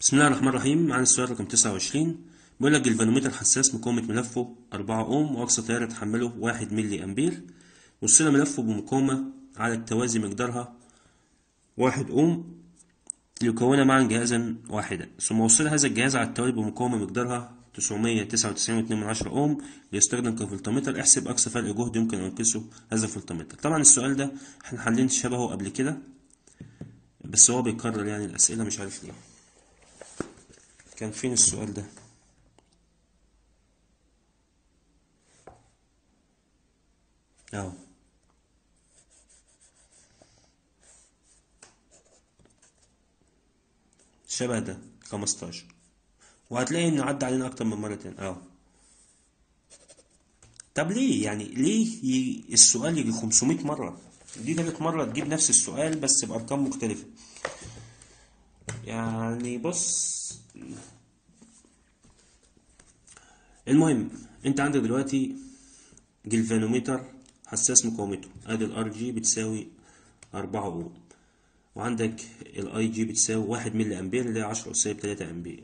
بسم الله الرحمن الرحيم معانا السؤال رقم 29 بيقول لك الفانومتر حساس مقاومة ملفه 4 أوم وأقصى تيار يتحمله 1 ملي أمبير وصل ملفه بمقاومة على التوازي مقدارها 1 أوم ليكون معا جهازا واحدا ثم وصل هذا الجهاز على التوالي بمقاومة مقدارها 999.2 أوم ليستخدم كفولتمتر احسب أقصى فرق جهد يمكن أن ينقصه هذا الفولتمتر طبعا السؤال ده احنا حلين شبهه قبل كده بس هو بيكرر يعني الأسئلة مش عارف ليه كان فين السؤال ده اهو شبه ده 15 وهتلاقي انه عدى علينا اكتر من مرتين اهو طب ليه يعني ليه ي... السؤال يجي 500 مرة دي تالت مرة تجيب نفس السؤال بس بأرقام مختلفة يعني بص المهم انت عندك دلوقتي جلفانومتر حساس مقاومته ادي الار جي بتساوي أربعة اوم وعندك الاي جي بتساوي واحد ملي امبير اللي هي عشرة أس تلاتة امبير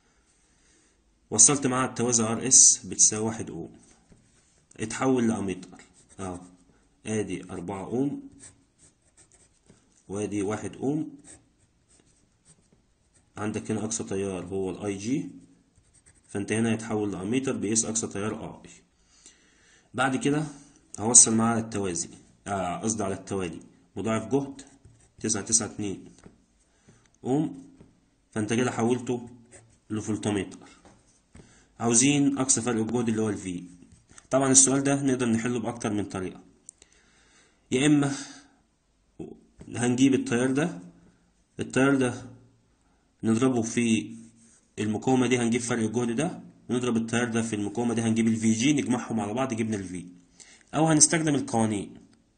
وصلت معاها التوازي ار اس بتساوي واحد اوم اتحول لاميتر اه ادي أربعة اوم وادي واحد اوم عندك هنا اقصى تيار هو الاي جي فانت هنا هيتحول لاميتر بيقيس اقصى تيار اي بعد كده هوصل معاه على التوازي قصدي آه على التوالي مضاعف جهد تسعة تسعة اتنين اوم فانت كده حولته لفولتمتر عاوزين اقصى فرق الجهد اللي هو الفي طبعا السؤال ده نقدر نحله باكتر من طريقة يا اما هنجيب التيار ده التيار ده نضربه في المقاومة دي هنجيب فرق الجهد ده ونضرب التيار ده في المقاومة دي هنجيب الفي جي نجمعهم على بعض جبنا الفي أو هنستخدم القوانين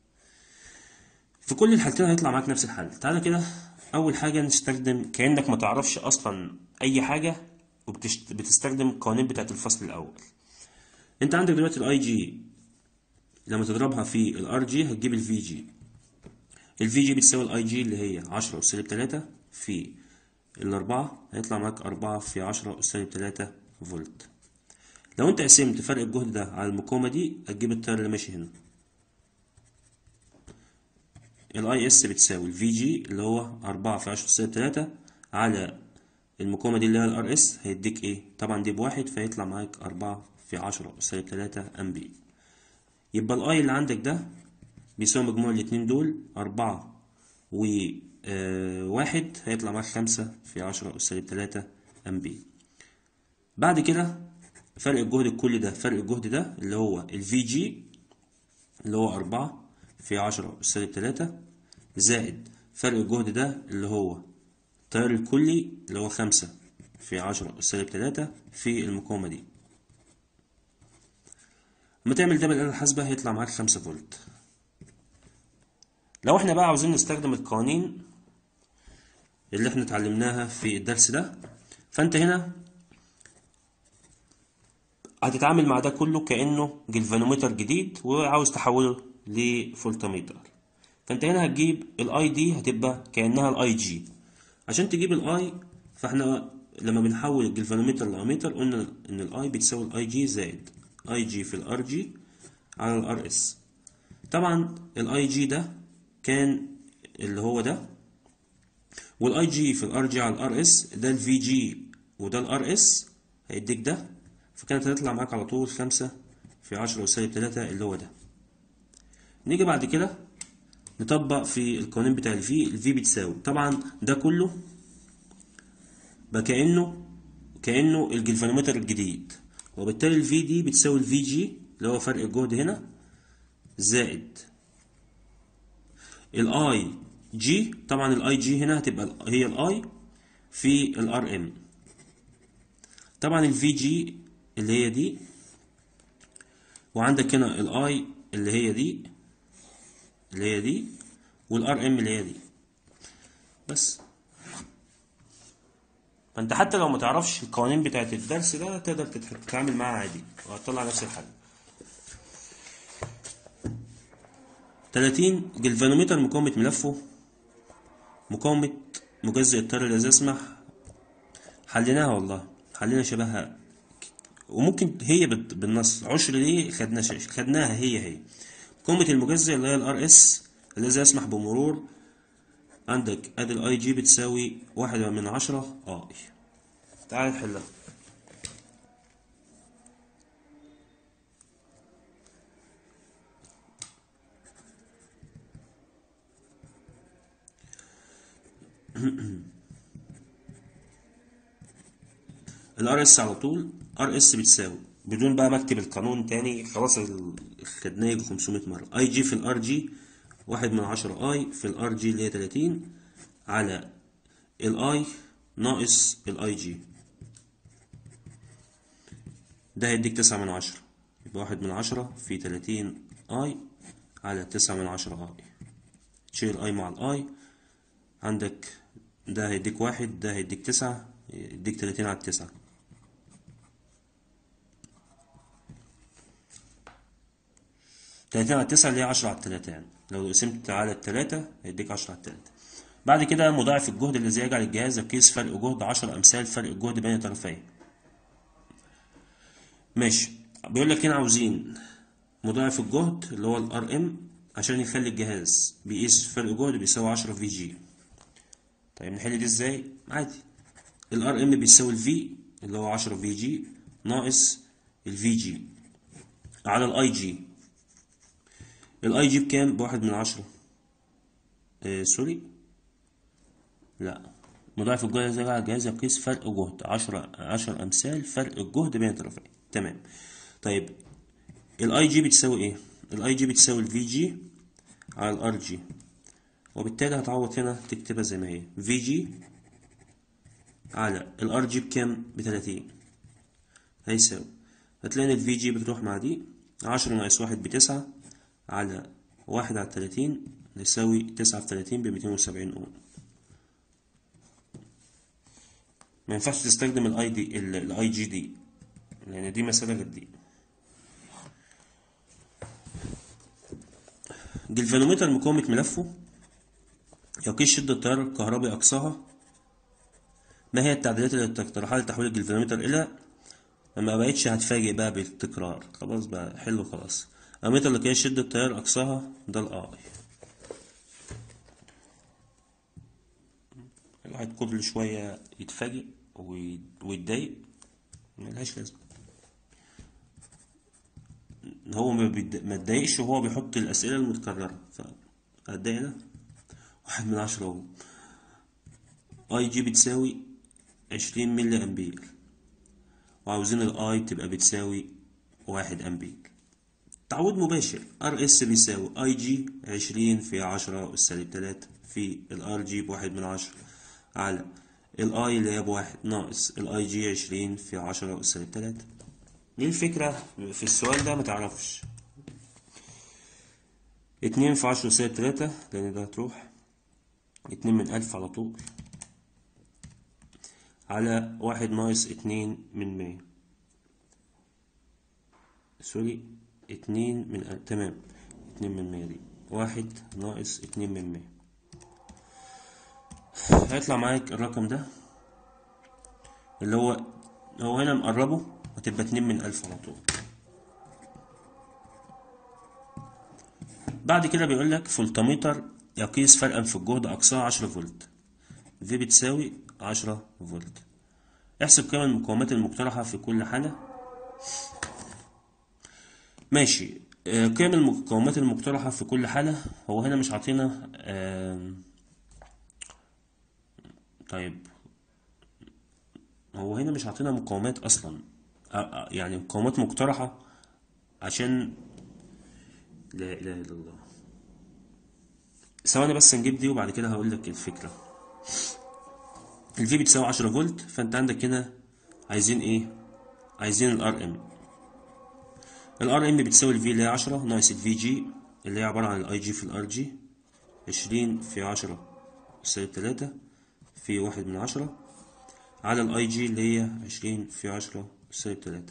في كل الحالتين هيطلع معاك نفس الحل تعالى كده أول حاجة نستخدم كأنك ما تعرفش أصلا أي حاجة وبتستخدم القوانين بتاعت الفصل الأول أنت عندك دلوقتي الأي جي لما تضربها في الار جي هتجيب الفي جي الفي جي بتساوي الاي جي اللي هي عشرة أس سالب تلاتة في الأربعة هيطلع معاك أربعة في عشرة أس سالب تلاتة فولت لو أنت قسمت فرق الجهد ده على المقاومة دي هتجيب التيار اللي ماشي هنا الاي اس بتساوي الفي جي اللي هو أربعة في عشرة أس سالب تلاتة على المقاومة دي اللي هي الار اس هيديك ايه طبعا دي بواحد فيطلع معاك أربعة في عشرة أس سالب تلاتة أمبير يبقى الاي اللي عندك ده بيساوي مجموع الاتنين دول أربعة و آه واحد هيطلع معاك خمسة في عشرة أس سالب تلاتة أمبير بعد كده فرق الجهد الكلي ده فرق الجهد ده اللي هو الفي جي اللي هو أربعة في عشرة أس سالب تلاتة زائد فرق الجهد ده اللي هو التيار الكلي اللي هو خمسة في عشرة أس سالب تلاتة في المقاومة دي لما تعمل ده بالآلة الحاسبة هيطلع معاك خمسة فولت لو احنا بقى عاوزين نستخدم القوانين اللي احنا اتعلمناها في الدرس ده فانت هنا هتتعامل مع ده كله كأنه جلفانومتر جديد وعاوز تحوله لفولتمتر فانت هنا هتجيب الاي دي هتبقى كأنها الاي جي عشان تجيب الاي فاحنا لما بنحول الجلفانومتر لاميتر قلنا ان الاي بتساوي الاي جي زائد اي جي في الار جي على الار اس طبعا الاي جي ده كان اللي هو ده والاي جي في الار جي على الار اس ده الفي جي وده الار اس هيديك ده فكانت هتطلع معاك على طول خمسة في عشرة وسالب تلاتة اللي هو ده نيجي بعد كده نطبق في القوانين بتاع الفي الفي بتساوي طبعا ده كله بقى كأنه كأنه الجلفانومتر الجديد وبالتالي الفي دي بتساوي الفي جي اللي هو فرق الجهد هنا زائد الاي جي طبعا الاي جي هنا هتبقى هي الاي في الار ام طبعا الفي جي اللي هي دي وعندك هنا الاي اللي هي دي اللي هي دي والار ام اللي هي دي بس فانت حتى لو ما تعرفش القوانين بتاعت الدرس ده تقدر تتعامل معاه عادي وهتطلع نفس الحل 30 جلفانومتر مقاومة ملفه مقاومة مجزء التيار الذي يسمح حليناها والله حلينا شبهها وممكن هي بت- بالنص عشر دي خدنا ش- خدناها هي هي قيمة المجزء اللي هي الار اس الذي يسمح بمرور عندك ادي الاي جي بتساوي واحد من عشرة اي تعال نحلها الار اس على طول ار اس بتساوي بدون بقى ما اكتب القانون تاني خلاص ال- خدناه يجي 500 مره اي جي في الار جي واحد من عشرة اي في الار جي اللي هي 30 على الاي ناقص الاي جي ده هيديك تسعة من عشرة يبقى واحد من عشرة في 30 اي على تسعة من عشرة اي تشيل اي مع الاي عندك ده هيديك واحد ده هيديك تسعة يديك 30 على التسعة تلاتين على التسعة اللي هي عشرة على التلاتين لو قسمت على التلاتة هيديك عشرة على التلاتة بعد كده مضاعف الجهد الذي يجعل الجهاز يقيس فرق جهد عشر أمثال فرق الجهد بين الطرفين ماشي بيقول لك هنا عاوزين مضاعف الجهد اللي هو الار ام عشان يخلي الجهاز بيقيس فرق جهد بيساوي عشرة في جي طيب نحل دي ازاي عادي الار ام بيساوي الفي اللي هو 10 في جي ناقص الفي جي على الاي جي الاي جي بكام بواحد من عشرة آه سوري لا مضاعف الجهد زي على الجهاز يقيس فرق جهد عشرة عشر امثال فرق الجهد بين الطرفين تمام طيب الاي جي بتساوي ايه الاي جي بتساوي الفي جي على الار جي وبالتالي هتعوض هنا تكتبها زي ما هي في جي على الار جي بكام بتلاتين هيساوي هتلاقي ان الفي جي بتروح مع دي عشرة ناقص واحد بتسعة على واحد على تلاتين يساوي تسعة في تلاتين بميتين وسبعين اوم ما ينفعش تستخدم الاي دي الاي جي دي لان دي مسألة غير دي جلفانومتر مقاومة ملفه يقيس شدة التيار الكهربي أقصاها ما هي التعديلات التي تقترحها لتحويل الجلفانومتر إلى ما بقتش هتفاجئ بقى بالتكرار خلاص بقى حلو خلاص أمتر لقياس شدة التيار أقصاها ده الآي الواحد كل شوية يتفاجئ وي- ويتضايق ملهاش لازمة هو ما بيد- ما اتضايقش وهو بيحط الأسئلة المتكررة فأتضايق أنا واحد من عشرة أهو اي جي بتساوي عشرين ملي امبير وعاوزين الاي تبقى بتساوي واحد امبير تعويض مباشر ار اس بيساوي اي جي عشرين في عشرة والسالب تلاتة في الار جي بواحد من عشرة على الاي اللي هي بواحد ناقص الاي جي عشرين في عشرة والسالب تلاتة دي الفكرة في السؤال ده متعرفش اتنين في عشرة والسالب تلاتة لان ده هتروح اتنين من ألف على طول على واحد ناقص اتنين من مية سوري اتنين من ألف تمام اتنين من مية دي واحد ناقص اتنين من مية هيطلع معاك الرقم ده اللي هو هو هنا مقربه هتبقى اتنين من ألف على طول بعد كده بيقول لك فولتميتر يقيس فرقا في الجهد أقصاه عشرة فولت في بتساوي عشرة فولت احسب قيم المقاومات المقترحة في كل حالة ماشي آه، قيم المقاومات المقترحة في كل حالة هو هنا مش عاطينا آم، طيب هو هنا مش عاطينا مقاومات أصلا آه، آه، يعني مقاومات مقترحة عشان لا إله إلا الله ثواني بس نجيب دي وبعد كده هقول لك الفكرة الفي بتساوي 10 فولت فانت عندك هنا عايزين ايه عايزين الار ام الار ام بتساوي الفي اللي هي 10 ناقص الفي جي اللي هي عبارة عن الاي جي في الار جي 20 في 10 سالب 3 في واحد من عشرة على الاي جي اللي هي 20 في 10 سالب 3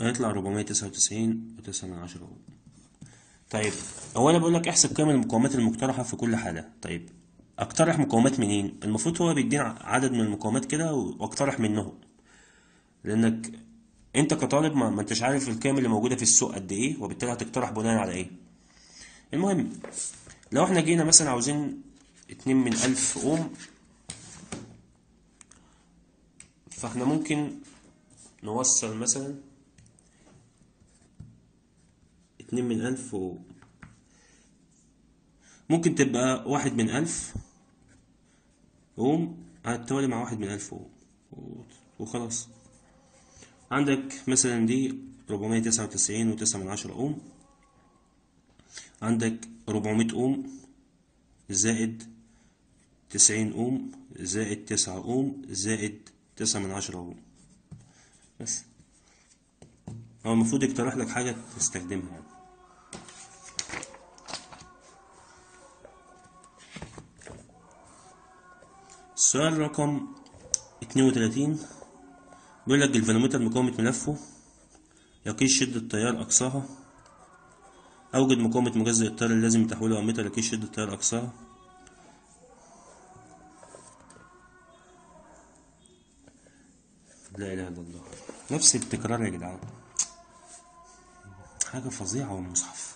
هيطلع 499 و9 من عشرة أوم طيب هو انا بقول لك احسب قيم المقاومات المقترحه في كل حاله طيب اقترح مقاومات منين المفروض هو بيدينا عدد من المقاومات كده واقترح منهم لانك انت كطالب ما, ما انتش عارف القيم اللي موجوده في السوق قد ايه وبالتالي هتقترح بناء على ايه المهم لو احنا جينا مثلا عاوزين اتنين من الف اوم فاحنا ممكن نوصل مثلا اتنين من ألف و ممكن تبقى واحد من ألف أوم على التوالي مع واحد من ألف أوم وخلاص عندك مثلا دي ربعمية تسعة وتسعين وتسعة من عشرة أوم عندك ربعمية أوم زائد تسعين أوم زائد تسعة أوم زائد تسعة من عشرة أوم بس هو المفروض يقترح لك حاجة تستخدمها يعني. السؤال رقم اتنين وتلاتين بيقول لك الفانومتر مقاومة ملفه يقيس شدة تيار أقصاها أوجد مقاومة مجزء التيار اللازم تحويله أمتر يقيس شدة تيار أقصاها لا إله إلا الله نفس التكرار يا جدعان حاجة فظيعة والمصحف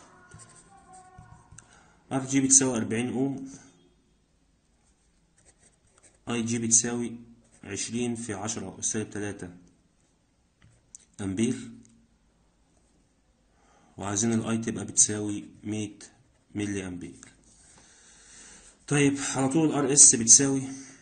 ار جي بتساوي أربعين أوم اي جي بتساوي عشرين في عشرة سالب تلاتة أمبير وعايزين الاي تبقى بتساوي مية ملي أمبير طيب على طول الار اس بتساوي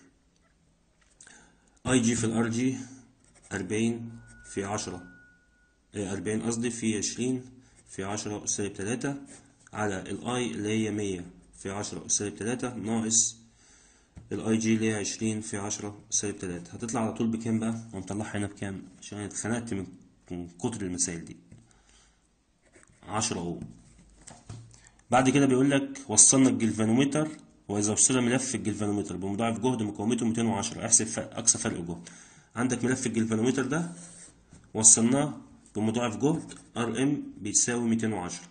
اي جي في الار جي أربعين في عشرة أربعين قصدي في عشرين في عشرة سالب تلاتة على الاي اللي هي مية في عشرة سالب تلاتة ناقص الاي جي اللي هي عشرين في عشرة سالب تلاتة هتطلع على طول بكام بقى ونطلعها هنا بكام عشان أنا اتخنقت من من كتر المسائل دي عشرة اوم بعد كده بيقول لك وصلنا الجلفانومتر واذا وصل ملف الجلفانومتر بمضاعف جهد مقاومته 210 احسب فرق اقصى فرق جهد عندك ملف الجلفانومتر ده وصلناه بمضاعف جهد ار ام بيساوي 210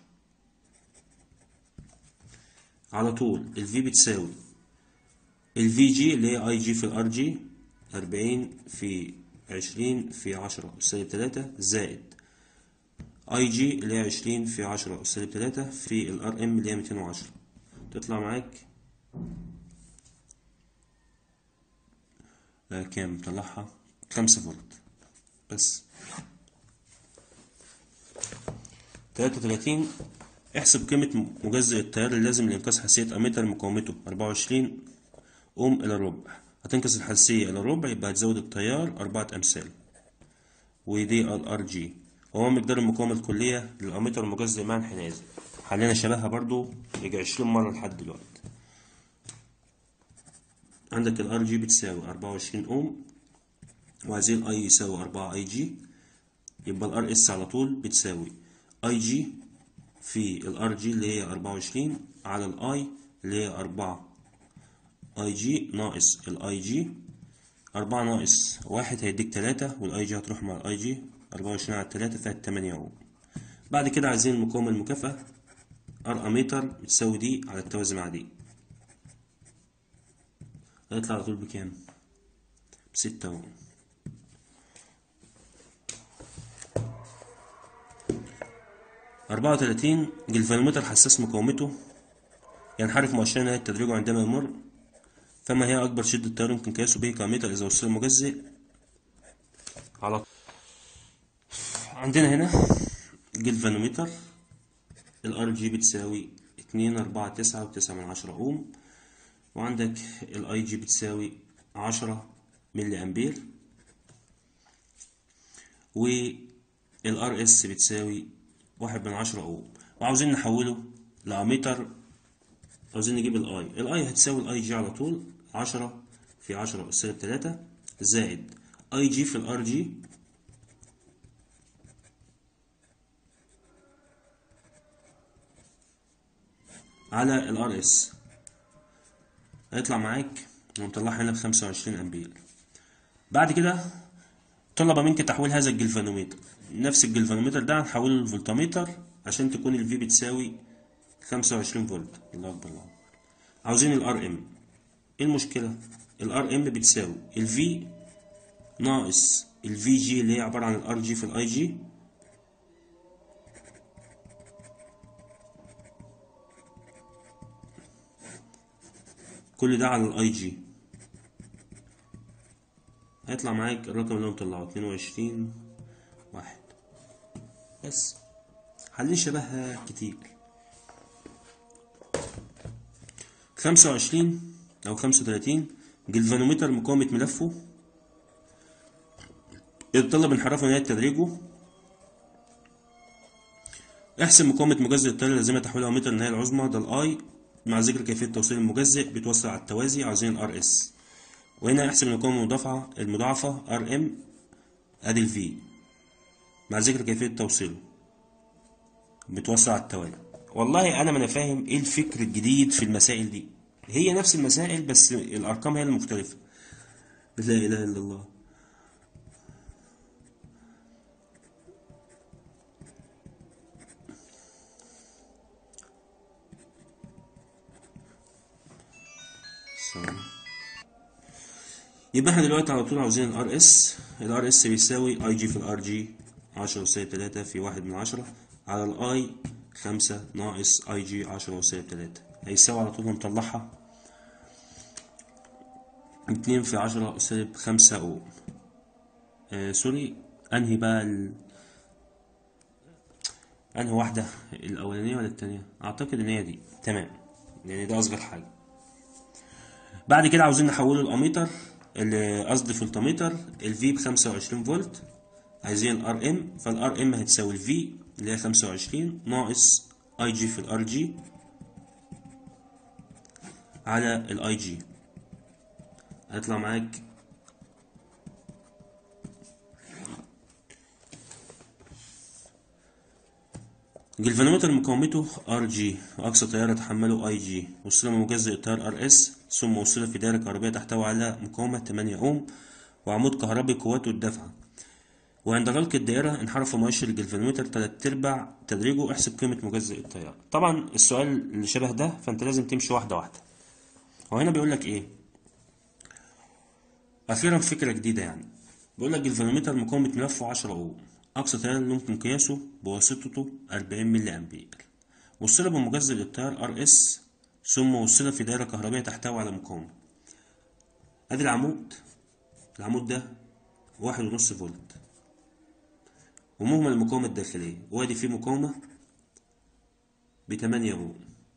على طول الفي بتساوي الفي جي اللي هي اي جي في الار جي 40 في 20 في 10 سالب 3 زائد اي جي اللي هي 20 في 10 سالب 3 في الار ام اللي هي 210 تطلع معاك آه كام طلعها 5 فولت بس 33 احسب قيمة مجزء التيار اللازم لإنقاذ حساسية أميتر مقاومته 24 أوم إلى الربع هتنقص الحساسية إلى الربع يبقى هتزود التيار أربعة أمثال ودي ال ار جي وهو مقدار المقاومة الكلية للأميتر المجزء مع انحنازي حلينا شبهها برضو يجي عشرين مرة لحد دلوقتي عندك ال ار جي بتساوي أربعة وعشرين أوم وعايزين الاي يساوي أربعة اي جي يبقى الار اس على طول بتساوي اي جي في الار جي اللي هي أربعة وعشرين على الاي اللي هي أربعة اي جي ناقص الاي جي أربعة ناقص واحد هيديك تلاتة والاي جي هتروح مع الاي جي أربعة وعشرين على التلاتة فيها تمانية أهو بعد كده عايزين المقاومة المكافأة ار اميتر بتساوي دي على التوازي مع دي هيطلع على طول بكام؟ بستة أهو أربعة وتلاتين جلفانومتر حساس مقاومته ينحرف مؤشر نهاية تدريجه عندما يمر فما هي أكبر شدة تيار يمكن قياسه به كأميتر إذا وصل المجزئ على عندنا هنا جلفانومتر الار جي بتساوي اتنين أربعة تسعة وتسعة من عشرة أوم وعندك الاي جي بتساوي عشرة ملي أمبير والار اس بتساوي واحد من عشرة أوم وعاوزين نحوله لأميتر عاوزين نجيب الاي الاي هتساوي الاي جي على طول عشرة في عشرة سالب تلاتة زائد اي جي في الار جي على الار اس هيطلع معاك ونطلعها هنا بخمسة وعشرين امبير بعد كده طلب منك تحويل هذا الجلفانومتر نفس الجلفانومتر ده هنحوله للفولتمتر عشان تكون الفي بتساوي 25 فولت الله اكبر الله أكبر. عاوزين الار ام ايه المشكله الار ام بتساوي الفي ناقص الفي جي اللي هي عباره عن الار جي في الاي جي كل ده على الاي جي هيطلع معاك الرقم اللي انا مطلعه 22 واحد بس حلين شبهها كتير خمسة وعشرين أو خمسة وتلاتين جلفانومتر مقاومة ملفه يتطلب انحرافه نهاية تدريجه احسب مقاومة مجزء التيار اللازمة تحويل أمتر النهاية العظمى ده الأي مع ذكر كيفية توصيل المجزء بيتوصل على التوازي عاوزين الار اس وهنا احسب المقاومة المضاعفة المضاعفة ار ام ادي الفي مع ذكر كيفية توصيله بتوصل على التوالي والله انا ما انا فاهم ايه الفكر الجديد في المسائل دي هي نفس المسائل بس الارقام هي المختلفة لا اله الا الله ثواني. يبقى احنا دلوقتي على طول عاوزين الار اس الار اس بيساوي اي جي في الار جي 10 وسالب 3 في 1 من 10 على الاي 5 ناقص اي جي 10 وسالب 3 هيساوي على طول نطلعها 2 في 10 سالب 5 اوم آه سوري انهي بقى ال... انهي واحدة الاولانية ولا التانية اعتقد ان هي دي تمام لان ده اصغر حاجة بعد كده عاوزين نحوله الاميتر اللي قصدي فولتميتر الفي ب 25 فولت عايزين الار ام فالار ام هتساوي الفي اللي هي 25 ناقص اي جي في الار جي على الاي جي هيطلع معاك جلفانومتر مقاومته ار جي واقصى تيار يتحمله اي جي وصلة مجزء التيار ار اس ثم وصلة في دائرة كهربية تحتوي على مقاومة 8 اوم وعمود كهربي قوته الدفعة وعند غلق الدائرة انحرف مؤشر الجلفانومتر تلات ارباع تدريجه احسب قيمة مجزء التيار طبعا السؤال اللي شبه ده فانت لازم تمشي واحدة واحدة وهنا بيقول لك ايه اخيرا فكرة جديدة يعني بيقول لك الجلفانومتر مقاومة ملفه 10 اوم أقصى تيار اللي ممكن قياسه بواسطته 40 ملي أمبير وصل بمجذب للتيار ار اس ثم وصل في دائرة كهربية تحتوي على مقاومة أدي العمود العمود ده واحد ونص فولت ومهمل المقاومة الداخلية وادي فيه مقاومة بتمانية أوم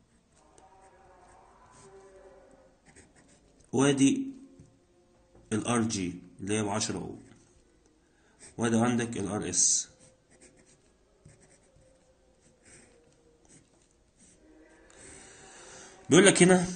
وادي الار جي اللي هي بعشرة أوم وادي عندك الار اس بيقول لك هنا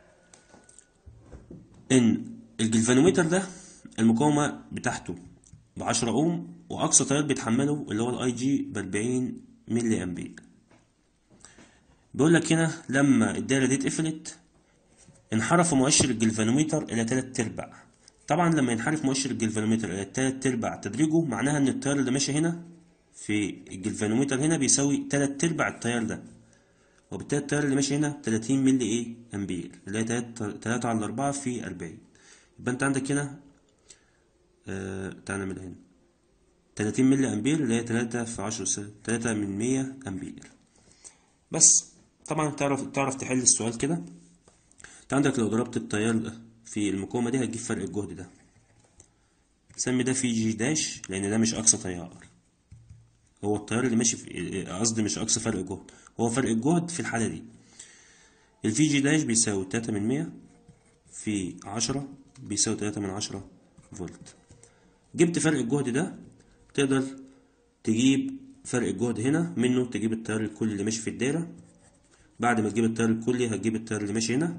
ان الجلفانومتر ده المقاومة بتاعته بعشرة اوم واقصى تيار بيتحمله اللي هو الاي جي باربعين ملي امبير بيقول لك هنا لما الدايرة دي اتقفلت انحرف مؤشر الجلفانومتر الى تلات ارباع طبعا لما ينحرف مؤشر الجلفانومتر الى تلات ارباع تدريجه معناها ان التيار اللي ماشي هنا في الجلفانومتر هنا بيساوي تلات ارباع التيار ده وبالتالي التيار اللي ماشي هنا 30 ملي ايه امبير اللي هي 3 على 4 في 40 يبقى انت عندك هنا آه تعال نعمل هنا 30 ملي امبير اللي هي 3 في 10 سنة 3 من 100 امبير بس طبعا تعرف تعرف تحل السؤال كده انت عندك لو ضربت التيار ده في المقاومة دي هتجيب فرق الجهد ده سمي ده في جي داش لان ده مش اقصى تيار هو التيار اللي ماشي في قصدي مش اقصى فرق جهد هو فرق الجهد في الحالة دي الفي جي داش بيساوي تلاتة من مية في عشرة بيساوي تلاتة من عشرة فولت جبت فرق الجهد ده تقدر تجيب فرق الجهد هنا منه تجيب التيار الكلي اللي ماشي في الدايرة بعد ما تجيب التيار الكلي هتجيب التيار اللي ماشي هنا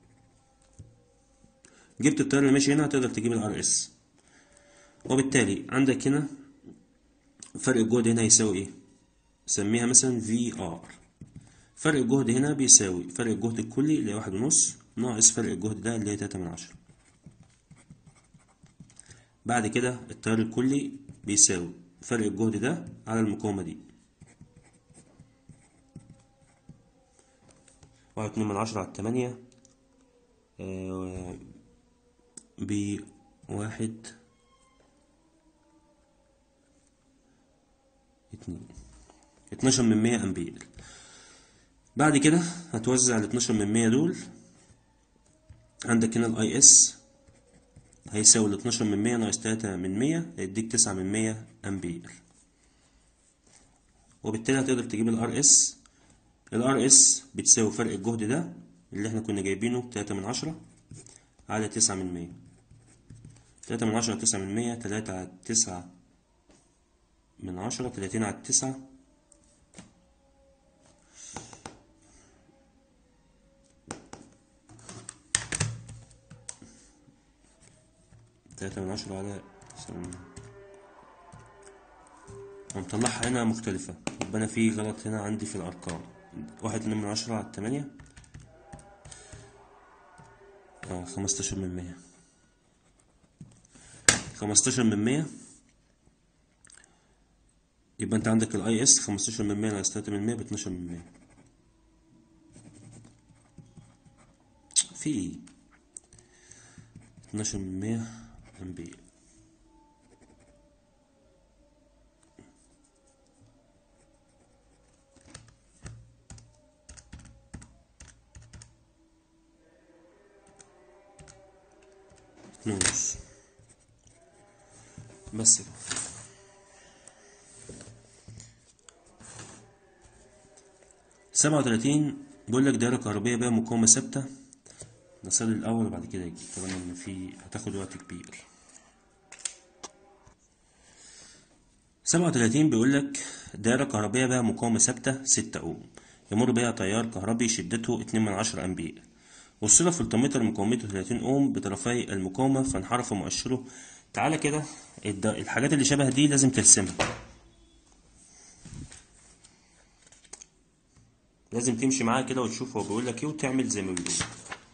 جبت التيار اللي ماشي هنا هتقدر تجيب الار اس وبالتالي عندك هنا فرق الجهد هنا يساوي ايه سميها مثلا في ار فرق الجهد هنا بيساوي فرق الجهد الكلي اللي هي واحد ونص ناقص فرق الجهد ده اللي هي تلاتة من عشرة بعد كده التيار الكلي بيساوي فرق الجهد ده على المقاومة دي واحد اتنين من عشرة على التمانية آه، بواحد اتنين اتناشر من مية أمبير بعد كده هتوزع ال 12 من 100 دول عندك هنا الاي اس هيساوي ال 12 من 100 ناقص 3 من 100 هيديك 9 من 100 امبير وبالتالي هتقدر تجيب الار اس الار اس بتساوي فرق الجهد ده اللي احنا كنا جايبينه 3 من 10 على 9 من 100 3 من 10 على 9 من 100 3 على 9 من 10 30 على 9 تلاتة من عشرة على تسعة من ومطلعها هنا مختلفة يبقى أنا في غلط هنا عندي في الأرقام واحد اتنين من عشرة على التمانية اه خمستاشر من مية خمستاشر من مية يبقى أنت عندك الأي إس خمستاشر من مية ناقص تلاتة من مية باتناشر من مية في إيه؟ اتناشر من مية أمبير اتنين ونص بس كده سبعة وتلاتين بيقول لك دايرة كهربية بها مقاومة ثابتة نصلي الأول وبعد كده يجي طبعا إن في هتاخد وقت كبير سبعة وتلاتين بيقول لك دايرة كهربية بها مقاومة ثابتة ستة أوم يمر بها تيار كهربي شدته اتنين من عشرة أمبير وصل فولتمتر مقاومته 30 أوم بطرفي المقاومة فانحرف مؤشره تعالى كده الد- الحاجات اللي شبه دي لازم ترسمها لازم تمشي معاه كده وتشوف هو بيقول لك ايه وتعمل زي ما بيقول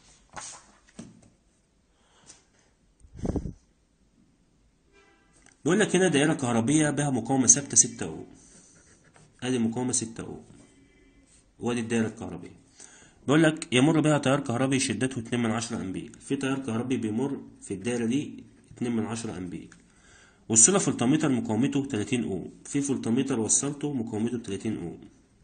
بيقول لك هنا دائرة كهربية بها مقاومة ثابتة 6 أوم ادي مقاومة 6 أوم وادي الدائرة الكهربية بيقول لك يمر بها تيار كهربي شدته 2 من 10 أمبير في تيار كهربي بيمر في الدائرة دي 2 من 10 أمبير وصل فولتمتر مقاومته 30 أوم في فولتمتر وصلته مقاومته 30 أوم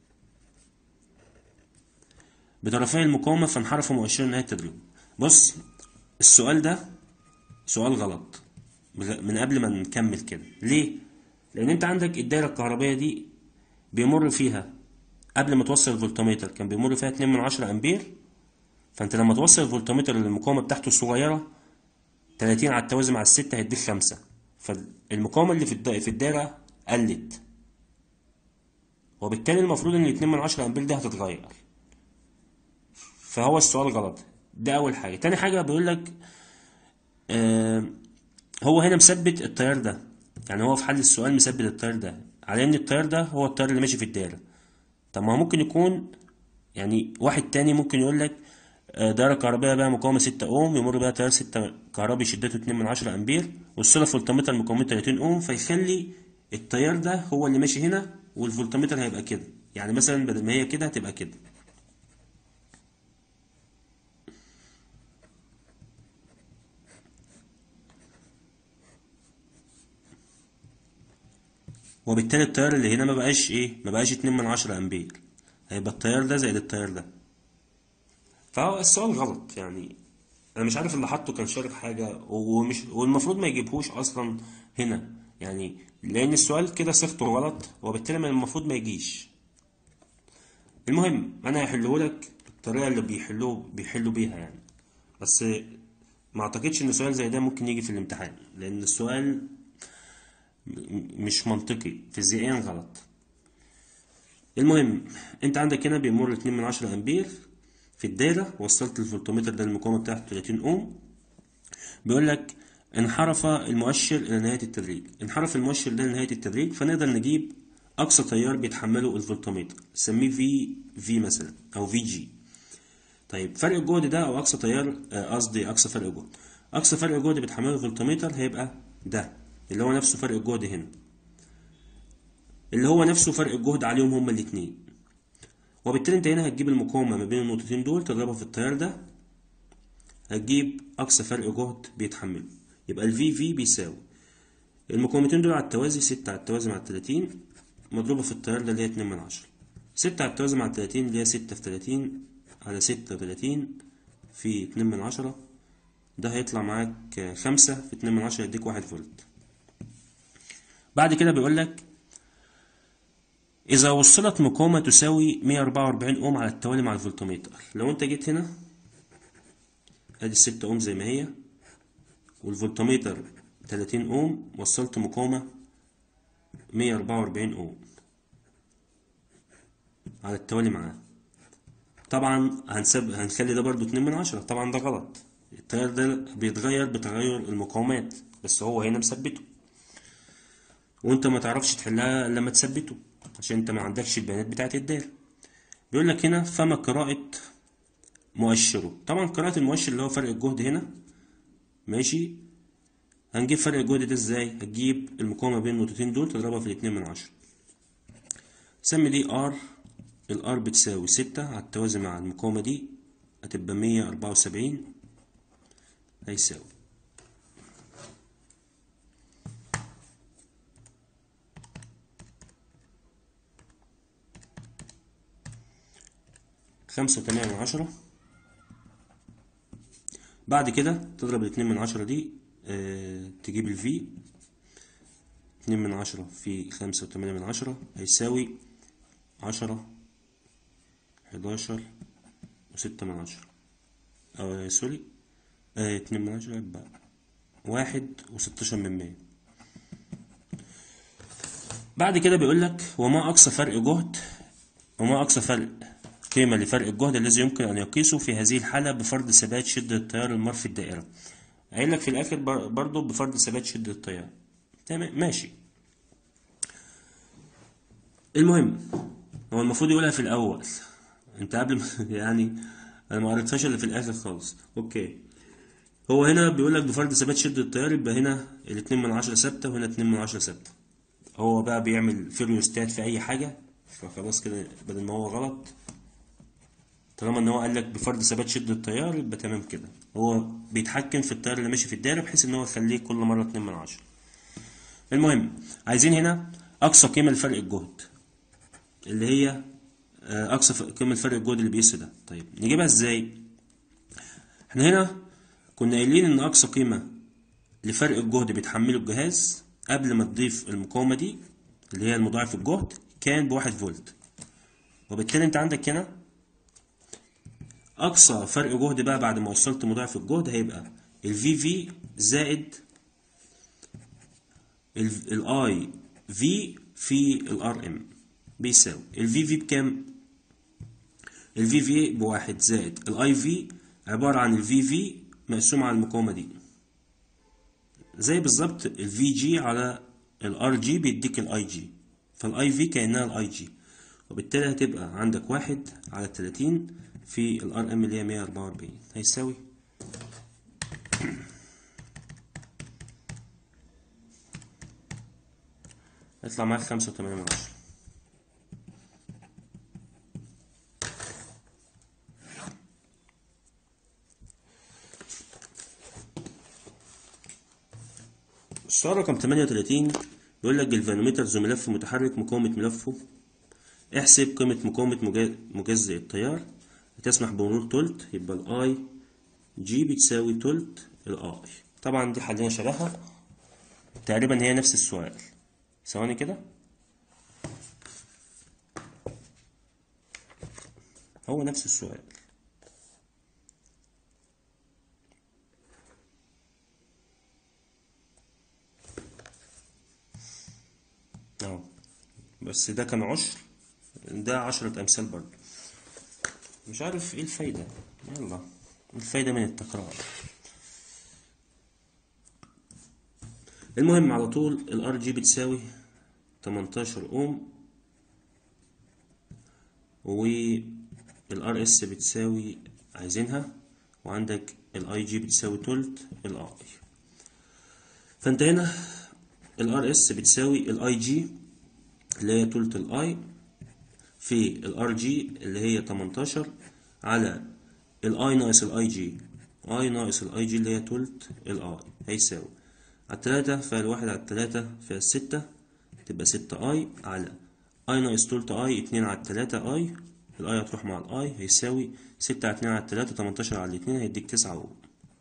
بطرفي المقاومة فانحرف مؤشر نهاية التدريب بص السؤال ده سؤال غلط من قبل ما نكمل كده ليه؟ لأن أنت عندك الدايرة الكهربية دي بيمر فيها قبل ما توصل الفولتمتر كان بيمر فيها 2 من 10 أمبير فأنت لما توصل الفولتمتر للمقاومة بتاعته الصغيرة 30 على التوازي مع الستة هيديك خمسة فالمقاومة اللي في الدا- في الدايرة قلت وبالتالي المفروض إن 2 من 10 أمبير دي هتتغير فهو السؤال غلط ده أول حاجة تاني حاجة بيقول لك آه هو هنا مثبت التيار ده يعني هو في حل السؤال مثبت التيار ده على ان التيار ده هو التيار اللي ماشي في الدايره طب ما هو ممكن يكون يعني واحد تاني ممكن يقول لك آه، دايره كهربائيه بها مقاومه 6 اوم يمر بها تيار 6 كهربي شدته 2 من 10 امبير والصله فولتمتر مقاومته 30 اوم فيخلي التيار ده هو اللي ماشي هنا والفولتمتر هيبقى كده يعني مثلا بدل ما هي كده هتبقى كده وبالتالي التيار اللي هنا ما بقاش ايه ما بقاش 2 من 10 امبير هيبقى التيار ده زائد التيار ده فهو السؤال غلط يعني انا مش عارف اللي حطه كان شارك حاجه ومش والمفروض ما يجيبهوش اصلا هنا يعني لان السؤال كده صيغته غلط وبالتالي ما- المفروض ما يجيش المهم انا هحله لك بالطريقه اللي بيحلوه بيحلوا بيها يعني بس ما اعتقدش ان سؤال زي ده ممكن يجي في الامتحان لان السؤال م- مش منطقي فيزيائيا غلط المهم انت عندك هنا بيمر 2 من 10 امبير في الدايره وصلت الفولتمتر ده المقاومه بتاعته 30 اوم بيقول لك انحرف المؤشر الى نهايه التدريج انحرف المؤشر ده لنهايه التدريج فنقدر نجيب اقصى تيار بيتحمله الفولتمتر سميه في في مثلا او في جي طيب فرق الجهد ده او اقصى تيار آه، قصدي اقصى فرق جهد اقصى فرق جهد بيتحمله الفولتمتر هيبقى ده اللي هو نفسه فرق الجهد هنا اللي هو نفسه فرق الجهد عليهم هما الاتنين وبالتالي انت هنا هتجيب المقاومة ما بين النقطتين دول تضربها في التيار ده هتجيب أقصى فرق جهد بيتحمله يبقى ال VV بيساوي المقاومتين دول على التوازي ستة على التوازي مع التلاتين مضروبة في التيار ده اللي هي اتنين من عشرة ستة على التوازي مع التلاتين اللي هي ستة في تلاتين على ستة وتلاتين في اتنين من عشرة ده هيطلع معاك خمسة في اتنين من عشرة يديك واحد فولت بعد كده بيقول لك إذا وصلت مقاومة تساوي 144 أوم على التوالي مع الفولتميتر لو أنت جيت هنا أدي الستة أوم زي ما هي والفولتميتر 30 أوم وصلت مقاومة 144 أوم على التوالي معاه طبعا هنسب هنخلي ده برضو 2 من عشرة طبعا ده غلط التيار ده بيتغير بتغير المقاومات بس هو هنا مثبته وانت ما تعرفش تحلها الا لما تثبته عشان انت ما عندكش البيانات بتاعت الدايره بيقول لك هنا فما قراءة مؤشره طبعا قراءة المؤشر اللي هو فرق الجهد هنا ماشي هنجيب فرق الجهد ده ازاي هتجيب المقاومة بين النقطتين دول تضربها في الاتنين من عشرة سمي دي ار الار بتساوي ستة على التوازي مع المقاومة دي هتبقى مية أربعة وسبعين هيساوي خمسة وتمانية من عشرة بعد كده تضرب الاتنين من عشرة دي اه تجيب الفي اتنين من عشرة في خمسة وتمانية من عشرة هيساوي عشرة حداشر وستة من عشرة اه سوري اه اتنين من عشرة يبقى واحد وستاشر من مية بعد كده بيقول لك وما أقصى فرق جهد وما أقصى فرق قيمة لفرق الجهد الذي يمكن أن يقيسه في هذه الحالة بفرض ثبات شدة التيار المر في الدائرة قايل لك في الآخر برضه بفرض ثبات شدة التيار تمام ماشي المهم هو المفروض يقولها في الأول أنت قبل ما يعني أنا ما قريتهاش إلا في الآخر خالص أوكي هو هنا بيقول لك بفرض ثبات شدة التيار يبقى هنا الاتنين من عشرة ثابتة وهنا اتنين من عشرة ثابتة هو بقى بيعمل فيريوستات في أي حاجة فخلاص كده بدل ما هو غلط طالما ان هو قال لك بفرض ثبات شدة التيار يبقى تمام كده هو بيتحكم في التيار اللي ماشي في الدايرة بحيث ان هو يخليه كل مرة اتنين من عشرة المهم عايزين هنا اقصى قيمة لفرق الجهد اللي هي اقصى قيمة لفرق الجهد اللي بيقيس ده طيب نجيبها ازاي احنا هنا كنا قايلين ان اقصى قيمة لفرق الجهد بيتحمله الجهاز قبل ما تضيف المقاومة دي اللي هي المضاعف الجهد كان بواحد فولت وبالتالي انت عندك هنا اقصى فرق جهد بقى بعد ما وصلت مضاعف الجهد هيبقى ال VV زائد ال I V في ال RM بيساوي ال VV بكام ال VV بواحد زائد ال IV عبارة عن ال VV مقسوم على المقاومة دي زي بالظبط ال VG على ال RG بيديك ال IG فال IV كأنها ال IG وبالتالي هتبقى عندك واحد على التلاتين في ال RM اللي هي 144 هيساوي هيطلع معاك خمسة وتمانية من عشرة السؤال رقم تمانية وتلاتين يقول لك الفانومتر ذو ملف متحرك مقاومة ملفه احسب قيمة مقاومة مجزء التيار تسمح بمرور تلت يبقى الاي جي بتساوي تلت الاي طبعا دي حلينا شبهها تقريبا هي نفس السؤال ثواني كده هو نفس السؤال اهو بس ده كان عشر ده عشرة أمثال برضه مش عارف ايه الفايدة يلا الفايدة من التكرار المهم على طول الار جي بتساوي 18 اوم والار اس بتساوي عايزينها وعندك الاي جي بتساوي تلت الاي فانت هنا الار اس بتساوي الاي جي اللي هي تلت الاي في الار جي اللي هي 18 على الاي ناقص الاي جي اي ناقص الاي جي اللي هي تلت الاي هيساوي على التلاتة فالواحد على التلاتة فيها الستة تبقى ستة اي على اي ناقص تلت اي اتنين على التلاتة اي الاي هتروح مع الاي هيساوي ستة على اتنين على التلاتة تمنتاشر على الاتنين هيديك تسعة اوم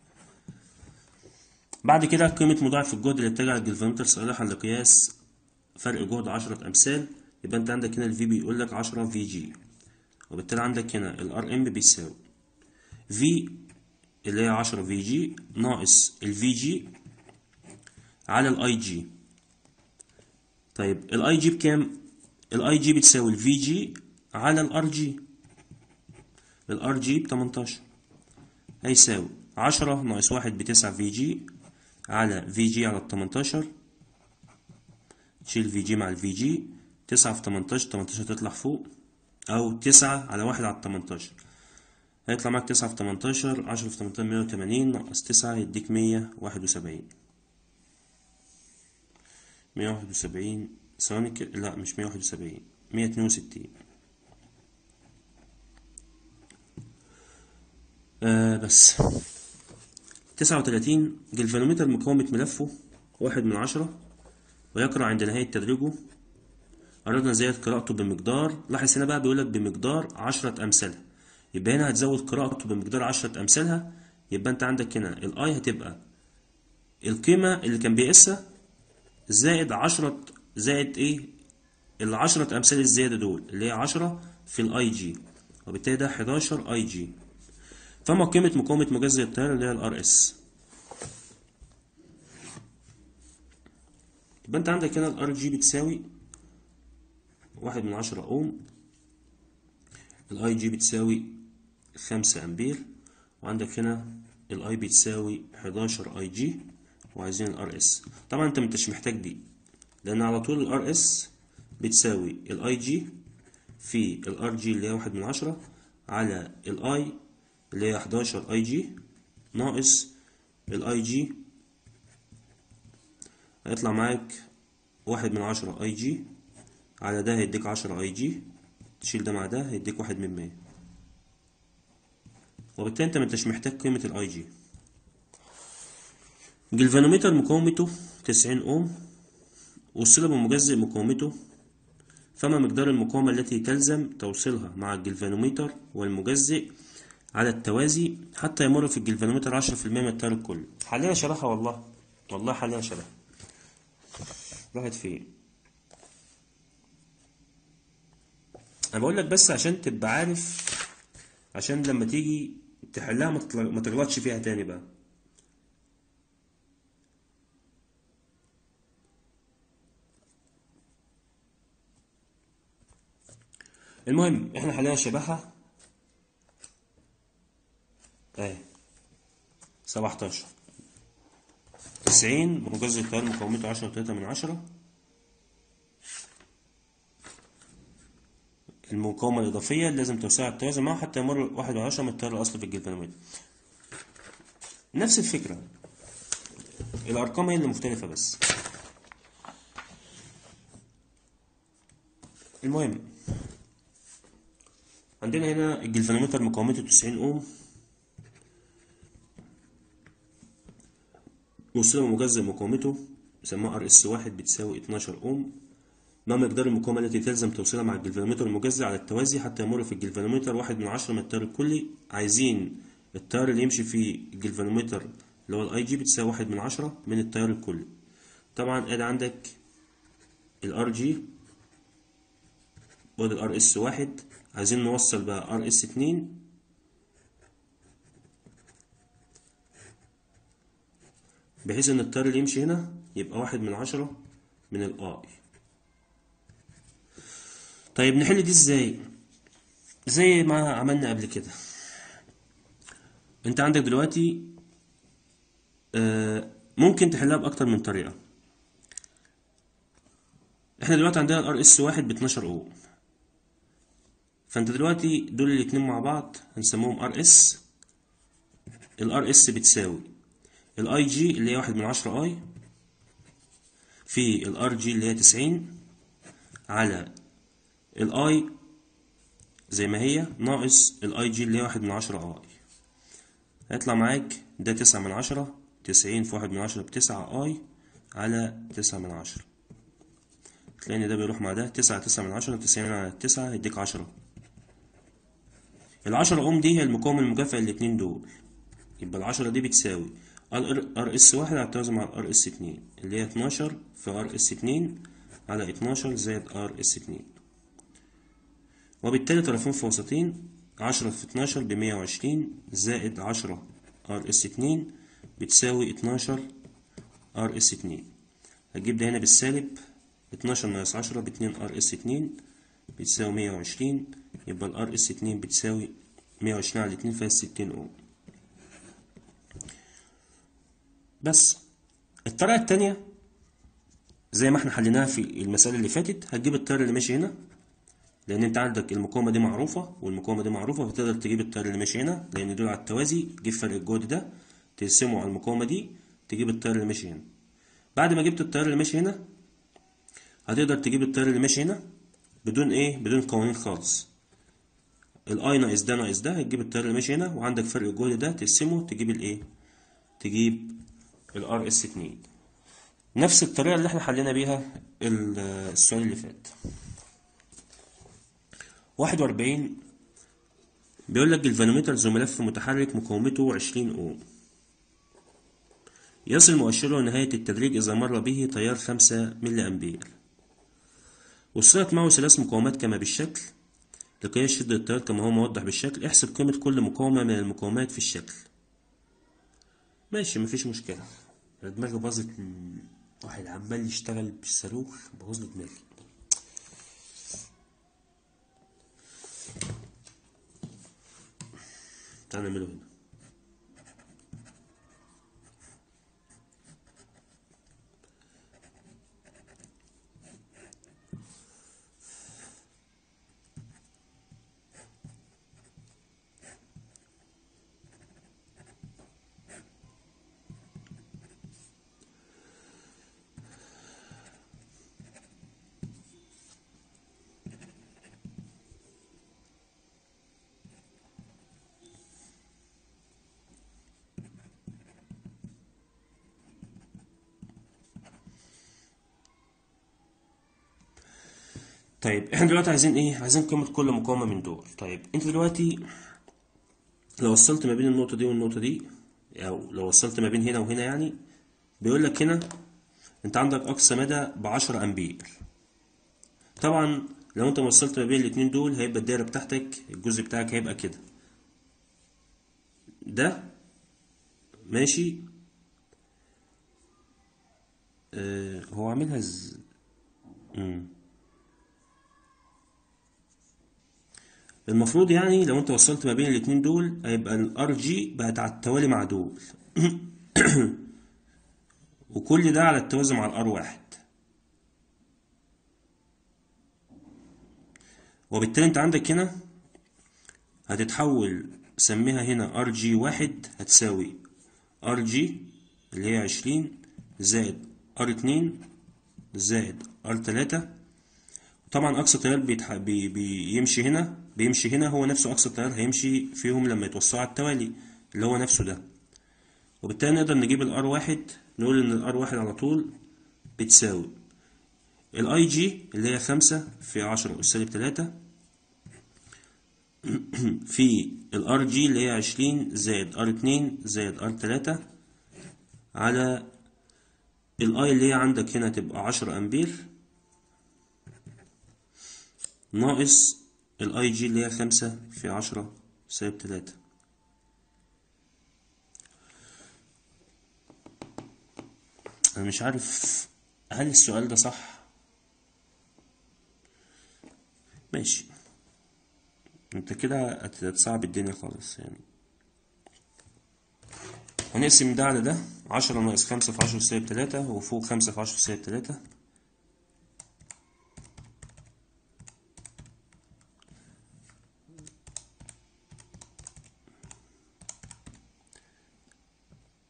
بعد كده قيمة مضاعف الجهد اللي بتجعل الجلفانومتر صالحا لقياس فرق جهد عشرة أمثال يبقى أنت عندك هنا الفي بيقول لك عشرة في جي وبالتالي عندك هنا الار ام بيساوي في اللي هي عشرة في جي ناقص الفي جي على الاي جي طيب الاي جي بكام الاي جي بتساوي الفي جي على الار جي الار جي ب 18 هيساوي عشرة ناقص واحد بتسعة في جي على في جي على التمنتاشر تشيل في جي مع الفي جي تسعة في تمنتاشر تمنتاشر تطلع فوق أو تسعة على واحد على التمنتاشر هيطلع معاك تسعة في تمنتاشر عشرة في تمنتاشر مية وتمانين ناقص تسعة يديك مية واحد وسبعين مية واحد وسبعين ثواني كده لا مش مية واحد وسبعين مية اتنين وستين آه بس تسعة وتلاتين جلفانومتر مقاومة ملفه واحد من عشرة ويقرأ عند نهاية تدريجه أردنا زيادة قراءته بمقدار لاحظ هنا بقى بيقولك بمقدار عشرة أمثالها يبقى هنا هتزود قراءته بمقدار عشرة أمثالها يبقى أنت عندك هنا الآي هتبقى القيمة اللي كان بيقيسها زائد عشرة زائد إيه العشرة أمثال الزيادة دول اللي هي عشرة في الأي جي وبالتالي ده حداشر أي جي فما قيمة مقاومة مجزء التيار اللي هي الار اس يبقى انت عندك هنا الار جي بتساوي واحد من عشرة اوم الاي جي بتساوي خمسة امبير وعندك هنا الاي بتساوي حداشر اي جي وعايزين الار اس طبعا انت مش محتاج دي لان على طول الار اس بتساوي الاي جي في الار جي اللي هي واحد من عشرة على الاي اللي هي 11 اي جي ناقص الاي جي هيطلع معاك واحد من عشرة اي جي على ده هيديك عشرة اي جي تشيل ده مع ده هيديك واحد من مية وبالتالي انت مش محتاج قيمة الاي جي جلفانومتر مقاومته تسعين اوم وصل بمجزء مقاومته فما مقدار المقاومة التي تلزم توصيلها مع الجلفانومتر والمجزء على التوازي حتى يمر في الجلفانومتر عشرة في المية من التيار الكلي حلينا شرحها والله والله حلينا شرحها راحت فين انا بقول لك بس عشان تبقى عارف عشان لما تيجي تحلها ما تطل- ما تغلطش فيها تاني بقى المهم احنا حلينا شبهها اهي 17 90 مجزء التيار مقاومته 10 وتلاتة من عشرة المقاومة الإضافية لازم توسع التوازن معه حتى يمر واحد من عشرة من التيار الأصلي في الجلفانومتر نفس الفكرة الأرقام هي اللي مختلفة بس المهم عندنا هنا الجلفانومتر مقاومته 90 أوم وصلة مجزء مقاومته سموها ار اس واحد بتساوي 12 اوم ما مقدار المقاومة التي تلزم توصيلها مع الجلفانومتر المجزء على التوازي حتى يمر في الجلفانومتر واحد من عشرة من التيار الكلي عايزين التيار اللي يمشي في الجلفانومتر اللي هو الاي جي بتساوي واحد من عشرة من التيار الكلي طبعا ادي عندك الار جي وادي الار اس واحد عايزين نوصل بقى ار اس اتنين بحيث ان التيار اللي يمشي هنا يبقى واحد من عشرة من الاي طيب نحل دي ازاي زي ما عملنا قبل كده انت عندك دلوقتي آه، ممكن تحلها باكتر من طريقة احنا دلوقتي عندنا الار اس واحد ب 12 اوم فانت دلوقتي دول الاتنين مع بعض هنسموهم ار اس الار اس بتساوي الاي جي اللي هي واحد من عشرة اي في الار جي اللي هي تسعين على الاي زي ما هي ناقص الاي جي اللي هي واحد من عشرة اي هيطلع معاك ده تسعة من عشرة تسعين في واحد من عشرة بتسعة اي على تسعة من عشرة تلاقي ده بيروح مع ده تسعة تسعة من عشرة تسعين على تسعة يديك عشرة العشرة اوم دي هي المقاومة المكافئة الاتنين دول يبقى العشرة دي بتساوي ار اس واحد على التوازي مع الار اس اتنين اللي هي اتناشر في ار اس اتنين على اتناشر زائد ار اس اتنين وبالتالي طرفين في وسطين عشرة في اتناشر بمية وعشرين زائد عشرة ار اس اتنين بتساوي اتناشر ار اس اتنين هتجيب ده هنا بالسالب اتناشر ناقص عشرة باتنين ار اس اتنين بتساوي مية وعشرين يبقى الار اس اتنين بتساوي مية وعشرين على اتنين فيها ستين اوم بس الطريقة التانية زي ما احنا حليناها في المسألة اللي فاتت هتجيب التيار اللي ماشي هنا لأن أنت عندك المقاومة دي معروفة والمقاومة دي معروفة فتقدر تجيب التيار اللي ماشي هنا لأن دول على التوازي تجيب فرق الجهد ده تقسمه على المقاومة دي تجيب التيار اللي ماشي هنا بعد ما جبت التيار اللي ماشي هنا هتقدر تجيب التيار اللي ماشي هنا بدون ايه بدون قوانين خالص الاي ناقص ده ناقص ده هتجيب التيار اللي ماشي هنا وعندك فرق الجهد ده تقسمه تجيب الايه تجيب الار اس 2 نفس الطريقه اللي احنا حلينا بيها السؤال اللي فات 41 بيقول لك الفانومتر ذو ملف متحرك مقاومته 20 اوم يصل مؤشره نهاية التدريج إذا مر به تيار 5 ملي أمبير وصلت معه ثلاث مقاومات كما بالشكل لقياس شدة التيار كما هو موضح بالشكل احسب قيمة كل مقاومة من المقاومات في الشكل ماشي مفيش مشكلة دماغي باظت من واحد عمال يشتغل بالصاروخ بوظ لي دماغي تعال نعمله هنا طيب احنا دلوقتي عايزين ايه عايزين قيمة كل مقاومة من دول طيب انت دلوقتي لو وصلت ما بين النقطة دي والنقطة دي او لو وصلت ما بين هنا وهنا يعني بيقول لك هنا انت عندك اقصى مدى بعشرة امبير طبعا لو انت وصلت ما بين الاتنين دول هيبقى الدايرة بتاعتك الجزء بتاعك هيبقى كده ده ماشي اه هو عاملها ز... مم. المفروض يعني لو انت وصلت ما بين الاتنين دول هيبقى الار جي بقت على التوالي مع دول وكل ده على التوازي مع الار واحد وبالتالي انت عندك هنا هتتحول سميها هنا ار جي واحد هتساوي ار جي اللي هي عشرين زائد ار اتنين زائد ار تلاتة طبعا اقصى تيار بيتح... بي... بيمشي هنا بيمشي هنا هو نفسه اقصى تيار هيمشي فيهم لما يتوسعوا على التوالي اللي هو نفسه ده وبالتالي نقدر نجيب الار واحد نقول ان الار واحد على طول بتساوي الاي جي اللي هي خمسة في عشرة أس سالب تلاتة في الار جي اللي هي عشرين زائد ار اتنين زائد ار تلاتة على الاي اللي هي عندك هنا تبقى عشرة امبير ناقص الاي جي اللي هي خمسة في عشرة سالب تلاتة انا مش عارف هل السؤال ده صح ماشي انت كده هتصعب الدنيا خالص يعني هنقسم ده على ده عشرة ناقص خمسة في عشرة سالب تلاتة وفوق خمسة في عشرة سالب تلاتة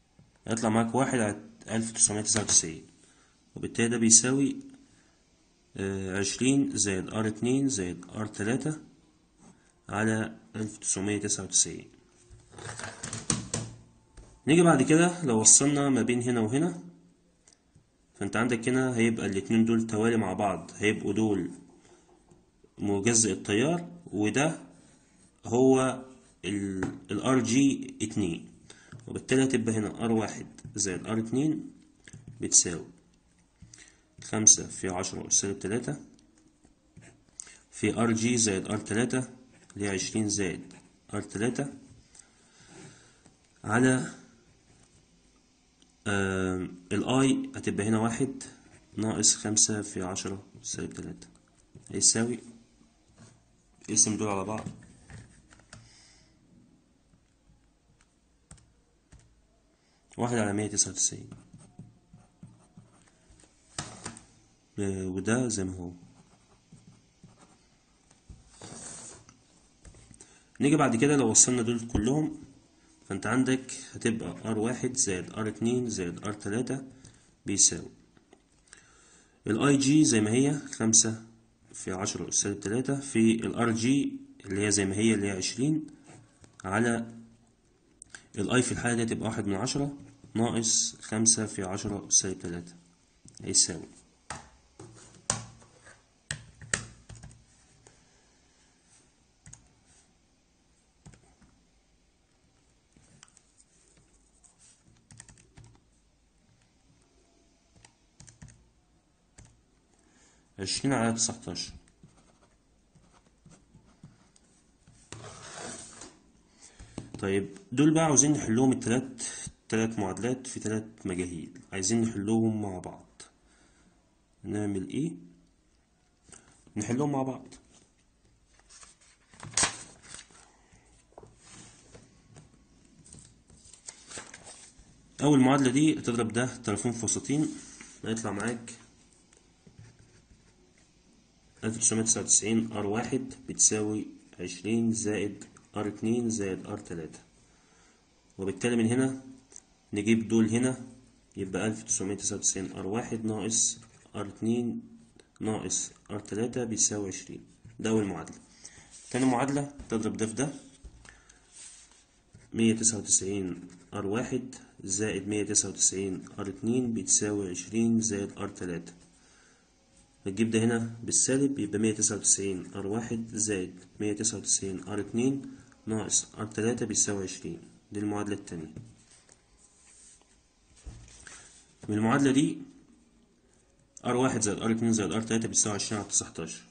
هيطلع معاك واحد على ألف تسعمية تسعة وتسعين وبالتالي ده بيساوي عشرين زائد ار اتنين زائد ار تلاتة على ألف تسعمية تسعة وتسعين نيجي بعد كده لو وصلنا ما بين هنا وهنا فانت عندك هنا هيبقى الاتنين دول توالي مع بعض هيبقوا دول مجزء التيار وده هو الار جي اتنين وبالتالي هتبقى هنا ار واحد زائد ار اتنين بتساوي خمسة في عشرة أس سالب تلاتة في ار جي زائد ار تلاتة اللي هي عشرين زائد ار تلاتة على الاي هتبقى هنا واحد ناقص خمسة في عشرة سالب تلاتة هيساوي اقسم دول على بعض واحد على مية تسعة وتسعين وده زي ما هو نيجي بعد كده لو وصلنا دول كلهم فانت عندك هتبقى ار واحد زائد ار اتنين زائد ار تلاتة بيساوي الاي جي زي ما هي خمسة في عشرة أس سالب تلاتة في الار جي اللي هي زي ما هي اللي هي عشرين على الاي في الحالة دي هتبقى واحد من عشرة ناقص خمسة في عشرة أس سالب تلاتة هيساوي عشرين على تسعتاشر طيب دول بقى عاوزين نحلهم التلات تلات معادلات في تلات مجاهيل عايزين نحلهم مع بعض نعمل ايه نحلهم مع بعض اول معادلة دي هتضرب ده طرفين في وسطين هيطلع معاك ألف تسعمية تسعة وتسعين ار واحد بتساوي عشرين زائد ار اتنين زائد ار تلاتة وبالتالي من هنا نجيب دول هنا يبقى ألف تسعمية تسعة وتسعين ار واحد ناقص ار اتنين ناقص ار تلاتة بيساوي عشرين ده أول معادلة تاني معادلة تضرب ده في ده مية تسعة وتسعين ار واحد زائد مية تسعة وتسعين ار اتنين بتساوي عشرين زائد ار تلاتة هتجيب ده هنا بالسالب يبقى مية تسعة وتسعين ار واحد زائد مية تسعة وتسعين ار اتنين ناقص ار تلاتة بيساوي عشرين دي المعادلة التانية من المعادلة دي ار واحد زائد ار اتنين زائد ار تلاتة بيساوي عشرين على تسعتاشر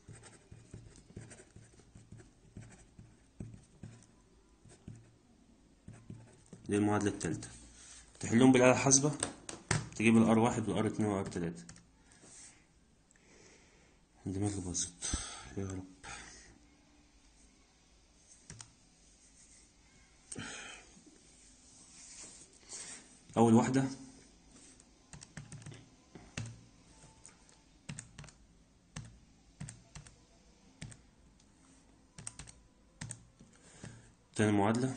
دي المعادلة التالتة تحلهم بالآلة الحاسبة تجيب الار واحد والار اتنين والار تلاتة دماغي باظت يا رب أول واحدة تاني معادلة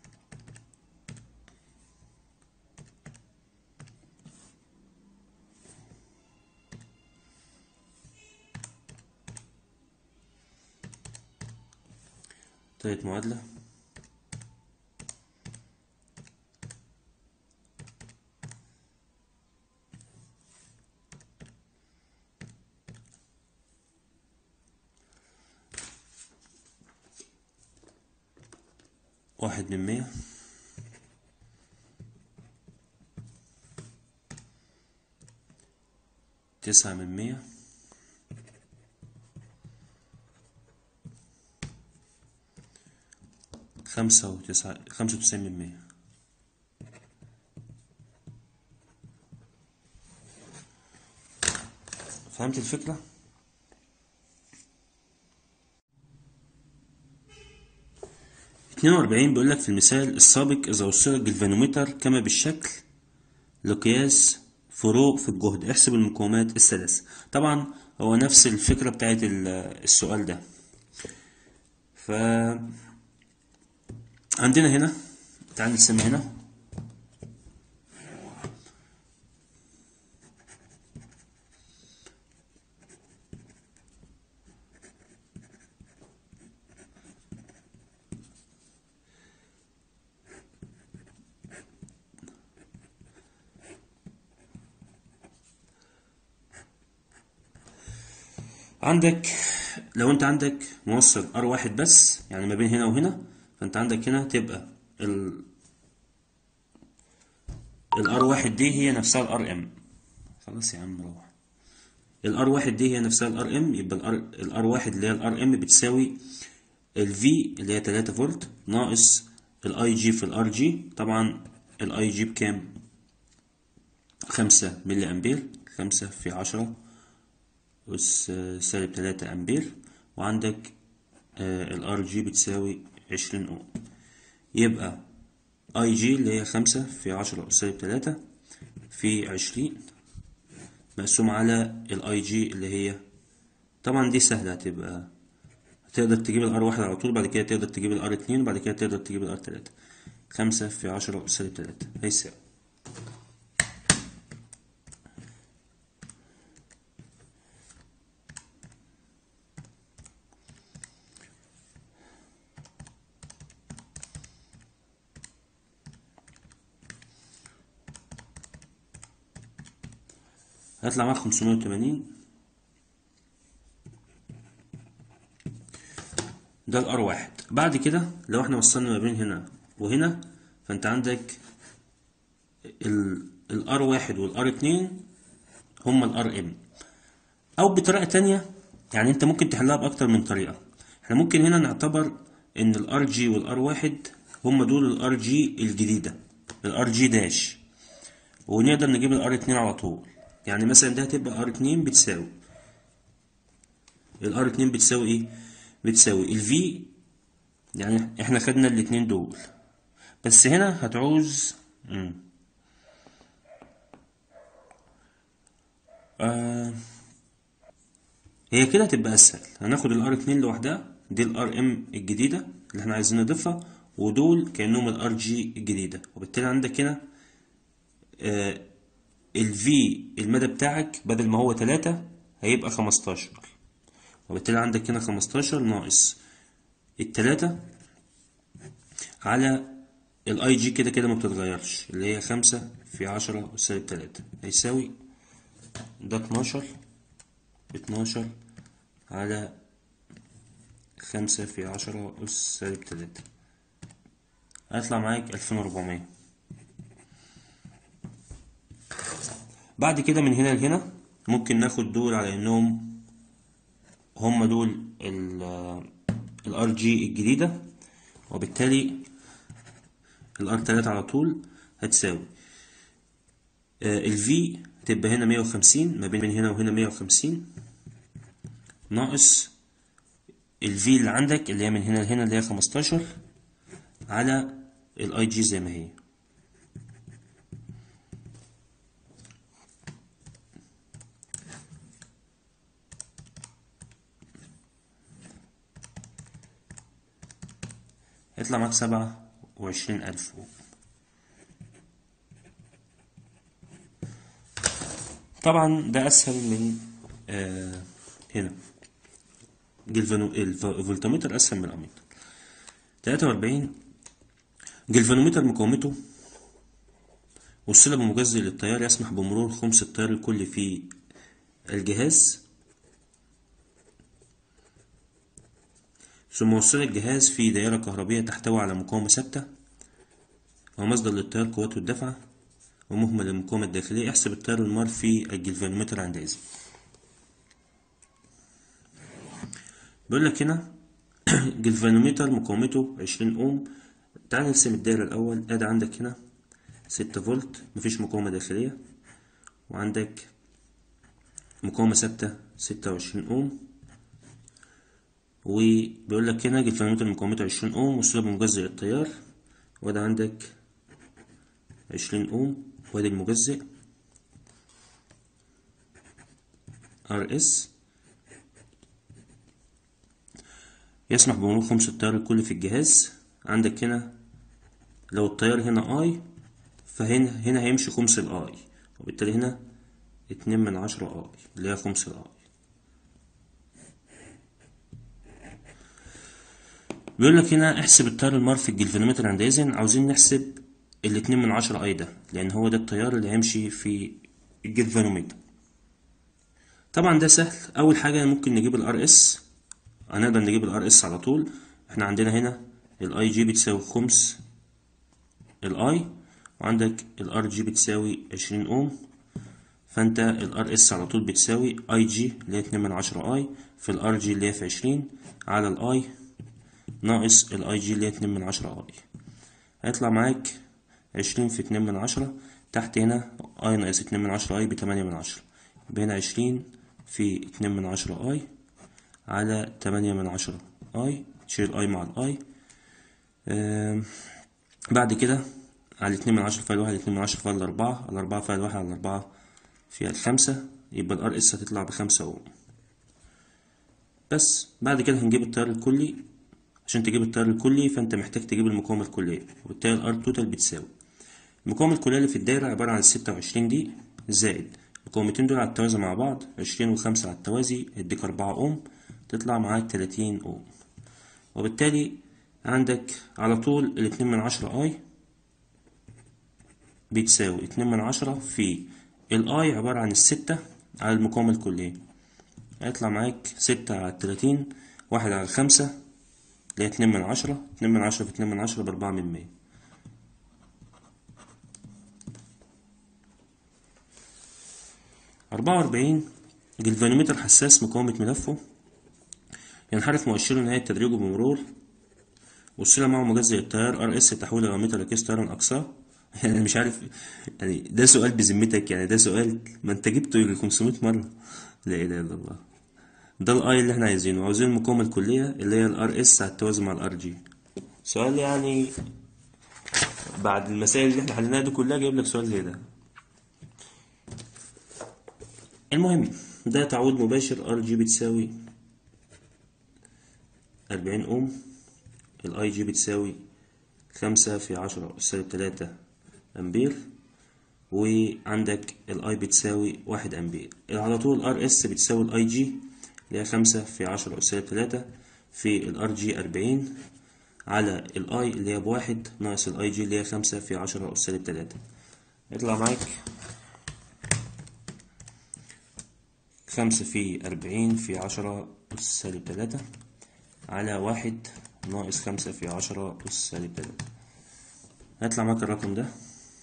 تالت معادلة واحد من مية تسعة من مية خمسة وتسعة خمسة وتسعين من مية فهمت الفكرة؟ اتنين وأربعين بيقول لك في المثال السابق إذا وصل الجلفانومتر كما بالشكل لقياس فروق في الجهد احسب المقاومات الثلاث طبعا هو نفس الفكرة بتاعت السؤال ده ف عندنا هنا تعال نرسم هنا عندك لو انت عندك موصل ار واحد بس يعني ما بين هنا وهنا فانت عندك هنا تبقى ال الار واحد دي هي نفسها الار ام خلاص يا عم روح الار واحد دي هي نفسها الار ام يبقى الار الار واحد اللي هي الار ام بتساوي الفي اللي هي 3 فولت ناقص الاي جي في الار جي طبعا الاي جي بكام خمسة ملي امبير خمسة في عشرة أس سالب تلاتة امبير وعندك الار جي بتساوي عشرين اوم يبقى اي جي اللي هي خمسة في عشرة أس سالب تلاتة في عشرين مقسوم على الاي جي اللي هي طبعا دي سهلة هتبقى تقدر تجيب الار واحد على طول بعد كده تقدر تجيب الار اتنين وبعد كده تقدر تجيب الار تلاتة خمسة في عشرة أس سالب تلاتة هيساوي هيطلع معاك خمسمية وتمانين ده الار واحد بعد كده لو احنا وصلنا ما بين هنا وهنا فانت عندك الار واحد والار اتنين هما الار ام او بطريقة تانية يعني انت ممكن تحلها باكتر من طريقة احنا ممكن هنا نعتبر ان الار جي والار واحد هما دول الار جي الجديدة الار جي داش ونقدر نجيب الار اتنين على طول يعني مثلا ده هتبقى ار اتنين بتساوي الار اتنين بتساوي ايه بتساوي الفي يعني احنا خدنا الاتنين دول بس هنا هتعوز مم. آه هي كده تبقى اسهل هناخد الار اتنين لوحدها دي الار ام الجديده اللي احنا عايزين نضيفها ودول كانهم الار جي الجديده وبالتالي عندك هنا آه الفي المدى بتاعك بدل ما هو تلاتة هيبقى خمستاشر وبالتالي عندك هنا خمستاشر ناقص التلاتة على الاي جي كده كده ما بتتغيرش اللي هي خمسة في عشرة سالب تلاتة هيساوي ده اتناشر اتناشر على خمسة في عشرة أس سالب تلاتة هيطلع معاك ألفين وأربعمية بعد كده من هنا لهنا ممكن ناخد دول على انهم هم دول الار جي الجديدة وبالتالي الار تلاتة على طول هتساوي الفي تبقى هنا مية وخمسين ما بين هنا وهنا مية وخمسين ناقص الفي اللي عندك اللي هي من هنا لهنا اللي هي خمستاشر على الاي جي زي ما هي يطلع معاك سبعة وعشرين ألف طبعا ده أسهل من آه هنا جلفانو الفولتمتر أسهل من الأميتر تلاتة وأربعين جلفانومتر مقاومته وصلة بمجزء للتيار يسمح بمرور خمس التيار الكلي في الجهاز ثم وصل الجهاز في دائرة كهربية تحتوي على مقاومة ثابتة ومصدر للتيار قوته الدفعة ومهمل للمقاومة الداخلية احسب التيار المار في الجلفانومتر عندئذ بيقول لك هنا جلفانومتر مقاومته عشرين اوم تعال نرسم الدائرة الأول ادي عندك هنا ستة فولت مفيش مقاومة داخلية وعندك مقاومة ثابتة ستة وعشرين اوم وبيقول لك هنا جلفانومتر مقاومته عشرين اوم وصلة بمجزء التيار وده عندك عشرين اوم وادي المجزء ار اس يسمح بمرور خمس التيار الكلي في الجهاز عندك هنا لو التيار هنا اي فهنا هنا هيمشي خمس الاي وبالتالي هنا اتنين من عشرة اي اللي هي خمس الاي بيقول لك هنا احسب التيار المار في الجلفانومتر عندئذ عاوزين نحسب الاتنين من عشرة اي ده لان هو ده التيار اللي هيمشي في الجلفانومتر طبعا ده سهل اول حاجه ممكن نجيب الار اس هنقدر نجيب الار اس على طول احنا عندنا هنا الاي جي بتساوي خمس الاي وعندك الار جي بتساوي عشرين اوم فانت الار اس على طول بتساوي اي جي اللي هي اتنين من عشرة اي في الار جي اللي هي في عشرين على الاي ناقص الاي جي اللي هي اتنين من عشرة اي هيطلع معاك عشرين في اتنين من عشرة تحت هنا اي ناقص اتنين من عشرة اي بتمانية من عشرة يبقى هنا عشرين في اتنين من عشرة اي على تمانية من عشرة اي تشيل اي مع الاي آم، بعد كده على اتنين من عشرة فيها الواحد اتنين من عشرة فيها الأربعة على أربعة فيها الواحد على أربعة فيها الخمسة يبقى الار اس هتطلع بخمسة اوم بس بعد كده هنجيب التيار الكلي عشان تجيب التيار الكلي فانت محتاج تجيب المقاومة الكلية وبالتالي الار توتال بتساوي المقاومة الكلية اللي في الدايرة عبارة عن ستة وعشرين دي زائد المقاومتين دول على التوازي مع بعض عشرين وخمسة على التوازي يديك أربعة أوم تطلع معاك تلاتين أوم وبالتالي عندك على طول الاتنين من عشرة اي بتساوي اتنين من عشرة في الاي عبارة عن الستة على المقاومة الكلية هيطلع معاك ستة على التلاتين واحد على الخمسة اللي هي اتنين من عشرة اتنين من عشرة في اتنين من عشرة بأربعة من مية أربعة وأربعين جلفانومتر حساس مقاومة ملفه ينحرف مؤشره نهاية تدريجه بمرور وصل معه مجزء التيار ار اس تحويل الى متر ركيز تيار اقصاه يعني مش عارف يعني ده سؤال بذمتك يعني ده سؤال ما انت جبته يجي 500 مره لا اله الا الله ده الاي اللي احنا عايزينه عاوزين المقاومه الكليه اللي هي الار اس على التوازي مع الار جي سؤال يعني بعد المسائل اللي احنا حليناها دي كلها جايب لك سؤال زي ده المهم ده تعويض مباشر ار جي بتساوي 40 اوم الاي جي بتساوي خمسة في عشرة سالب تلاتة امبير وعندك الاي بتساوي واحد امبير على طول ار اس بتساوي الاي جي اللي هي خمسة في عشرة سالب تلاتة في الار جي أربعين على الاي اللي هي بواحد ناقص الاي جي اللي هي خمسة في عشرة سالب تلاتة يطلع معاك خمسة في أربعين في عشرة سالب تلاتة على واحد ناقص خمسة في عشرة أس سالب تلاتة هيطلع معاك الرقم ده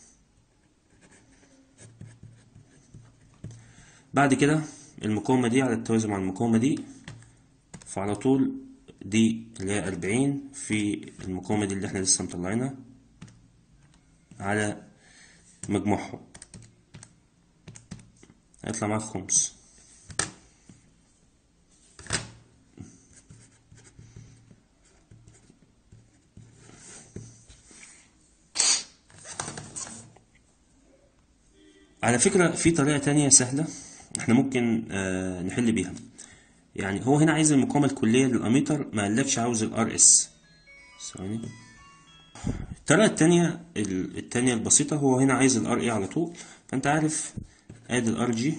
بعد كده المقاومة دي على التوازي مع المقاومة دي فعلى طول دي اللي هي أربعين في المقاومة دي اللي احنا لسه مطلعينها على مجموعهم هيطلع معاك خمس على فكرة في طريقة تانية سهلة احنا ممكن آه نحل بيها يعني هو هنا عايز المقاومة الكلية للأميتر ما قالكش عاوز الار اس ثواني الطريقة التانية ال- التانية البسيطة هو هنا عايز الار اي على طول فانت عارف ادي الار جي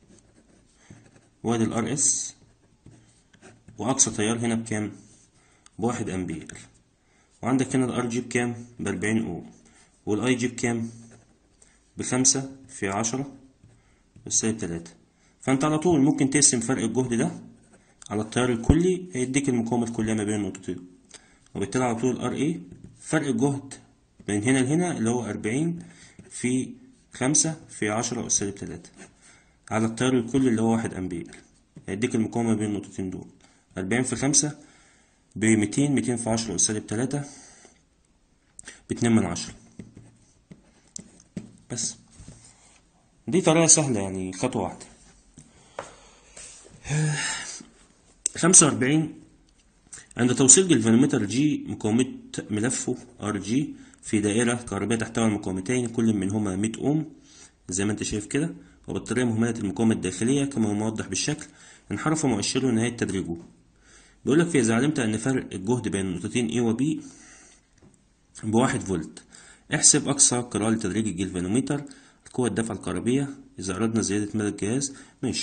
وادي الار اس واقصى تيار هنا بكام بواحد امبير وعندك هنا الار جي بكام بأربعين اوم والاي جي بكام بخمسة في عشرة والسالب تلاتة فانت على طول ممكن تقسم فرق الجهد ده على التيار الكلي هيديك المقاومة الكلية ما بين النقطتين وبالتالي على طول ار ايه فرق الجهد من هنا لهنا اللي هو أربعين في خمسة في عشرة والسالب تلاتة على التيار الكلي اللي هو واحد أمبير هيديك المقاومة ما بين النقطتين دول أربعين في خمسة بميتين ميتين في عشرة والسالب تلاتة باتنين من عشرة بس دي طريقة سهلة يعني خطوة واحدة خمسة وأربعين عند توصيل جلفانومتر جي مقاومة ملفه ار جي في دائرة كهربائية تحتوي على مقاومتين كل منهما 100 أوم زي ما انت شايف كده وبطارية مهملة المقاومة الداخلية كما هو موضح بالشكل انحرف مؤشره نهاية تدريجه بيقول لك فإذا علمت أن فرق الجهد بين النقطتين A و B بواحد فولت احسب أقصى قراءة لتدريج الجلفانومتر قوة الدفع الكهربية إذا أردنا زيادة مدى الجهاز ماشي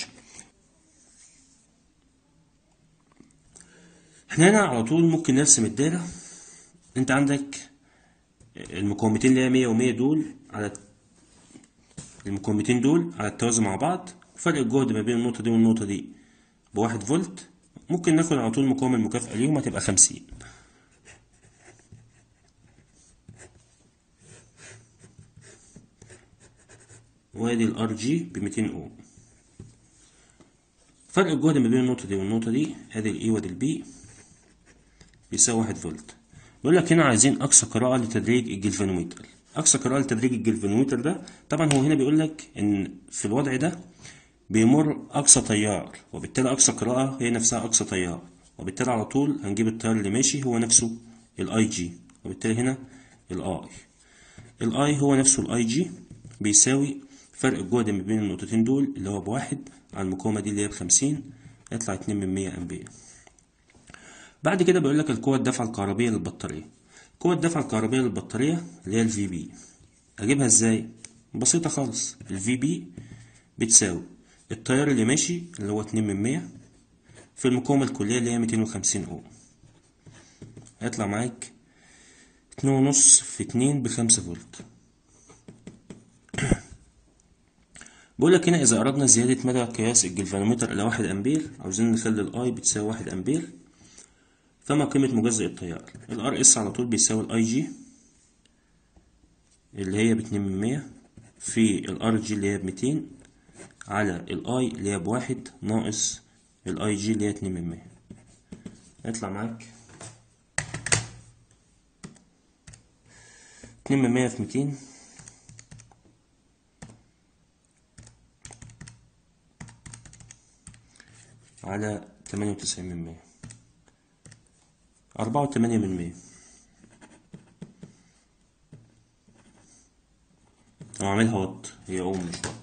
احنا هنا على طول ممكن نرسم الدايرة انت عندك المقاومتين اللي هي 100 و100 دول على المقاومتين دول على التوازي مع بعض فرق الجهد ما بين النقطة دي والنقطة دي بواحد فولت ممكن ناخد على طول مقاومة المكافأة ليهم هتبقى خمسين وادي الار جي بميتين اوم فرق الجهد ما بين النقطة دي والنقطة دي ادي الاي وادي البي بيساوي واحد فولت بيقول لك هنا عايزين اقصى قراءة لتدريج الجلفانومتر اقصى قراءة لتدريج الجلفانومتر ده طبعا هو هنا بيقول لك ان في الوضع ده بيمر اقصى تيار وبالتالي اقصى قراءة هي نفسها اقصى تيار وبالتالي على طول هنجيب التيار اللي ماشي هو نفسه الاي جي وبالتالي هنا الاي الاي هو نفسه الاي جي بيساوي فرق الجهد ما بين النقطتين دول اللي هو بواحد على المقاومة دي اللي هي بخمسين يطلع اتنين من مية أمبير بعد كده بيقول لك القوة الدفع الكهربية للبطارية قوة الدفع الكهربية للبطارية اللي هي الفي بي أجيبها إزاي؟ بسيطة خالص الفي بي بتساوي التيار اللي ماشي اللي هو اتنين من مية في المقاومة الكلية اللي هي ميتين وخمسين أوم هيطلع معاك اتنين ونص في اتنين بخمسة فولت بقول لك هنا إذا أردنا زيادة مدى قياس الجلفانومتر إلى واحد أمبير عاوزين نخلي الأي بتساوي واحد أمبير فما قيمة مجزء التيار الار اس على طول بيساوي الاي جي اللي هي باتنين من مية في الار جي اللي هي بميتين على الاي اللي هي بواحد ناقص الاي جي اللي هي اتنين من مية يطلع معاك اتنين من مية في ميتين على تمانية وتسعين من مية أربعة وتمانية من مية أو أعملها وات هي أم مش وات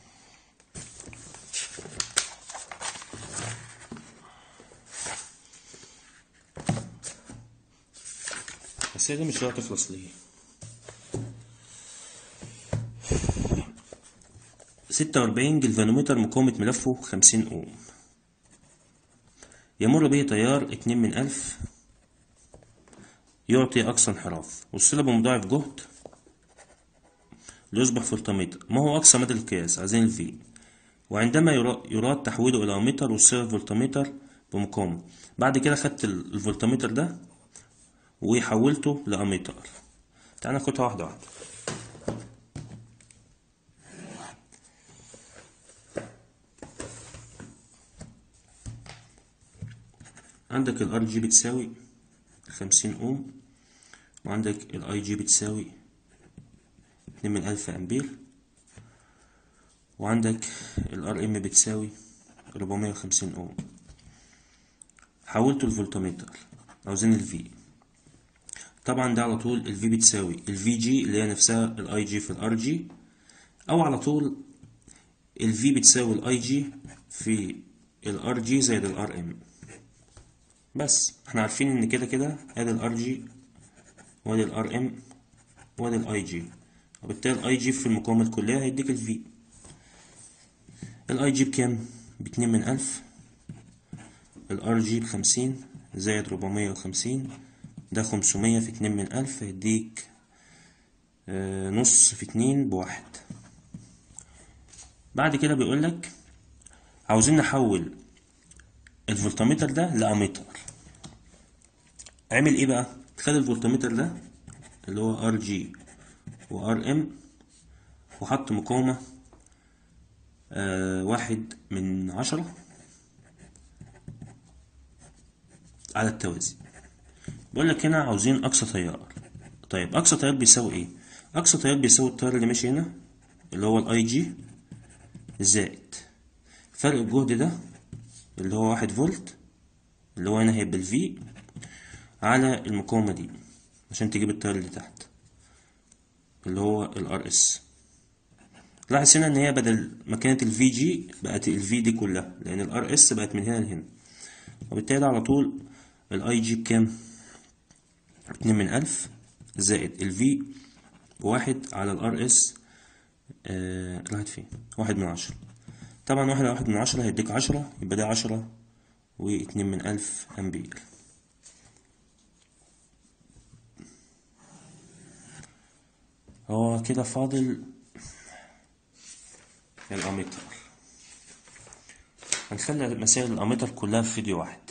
بس هي دي مش هتخلص ليه ستة وأربعين جلفانومتر مقاومة ملفه خمسين أوم يمر به تيار اتنين من ألف يعطي أقصى انحراف والصلة بمضاعف جهد ليصبح فولتمتر ما هو أقصى مدى القياس عايزين الفي وعندما يراد تحويله إلى متر والصلة فولتمتر بمقاومة بعد كده خدت الفولتمتر ده وحولته لأمتر تعالى ناخدها واحدة واحدة عندك الار جي بتساوي خمسين اوم وعندك الاي جي بتساوي اتنين من ألف أمبير وعندك الار ام بتساوي ربعمية وخمسين اوم حولته الفولتمتر عاوزين الفي طبعا ده على طول الفي بتساوي الفي جي اللي هي نفسها الاي جي في الار جي او على طول الفي بتساوي الاي جي في الار جي زائد الار ام بس احنا عارفين ان كده كده ادي الار جي وادي الار ام وادي الاي جي وبالتالي الاي جي في المقاومة الكلية هيديك الفي الاي جي بكام باتنين من الف الار جي بخمسين زائد ربعمية وخمسين ده خمسمية في اتنين من الف هيديك اه نص في اتنين بواحد بعد كده بيقولك عاوزين نحول الفولتمتر ده لأمتر عمل ايه بقى خد الفولتمتر ده اللي هو ار جي وار ام وحط مقاومة آه واحد من عشرة على التوازي بيقول لك هنا عاوزين أقصى تيار طيب أقصى تيار بيساوي ايه أقصى تيار بيساوي التيار اللي ماشي هنا اللي هو الاي جي زائد فرق الجهد ده اللي هو واحد فولت اللي هو هنا هيبقى الفي على المقاومة دي عشان تجيب التيار اللي تحت اللي هو الار اس لاحظ هنا ان هي بدل ما كانت الفي جي بقت الفي دي كلها لان الار اس بقت من هنا لهنا وبالتالي على طول الاي جي بكام اتنين من الف زائد الفي واحد على الار اس آه راحت فين واحد من عشرة طبعا واحد على واحد من عشرة هيديك عشرة يبقى ده عشرة واتنين من ألف أمبير هو كده فاضل الأمتر هنخلي مسائل الاميتر كلها في فيديو واحد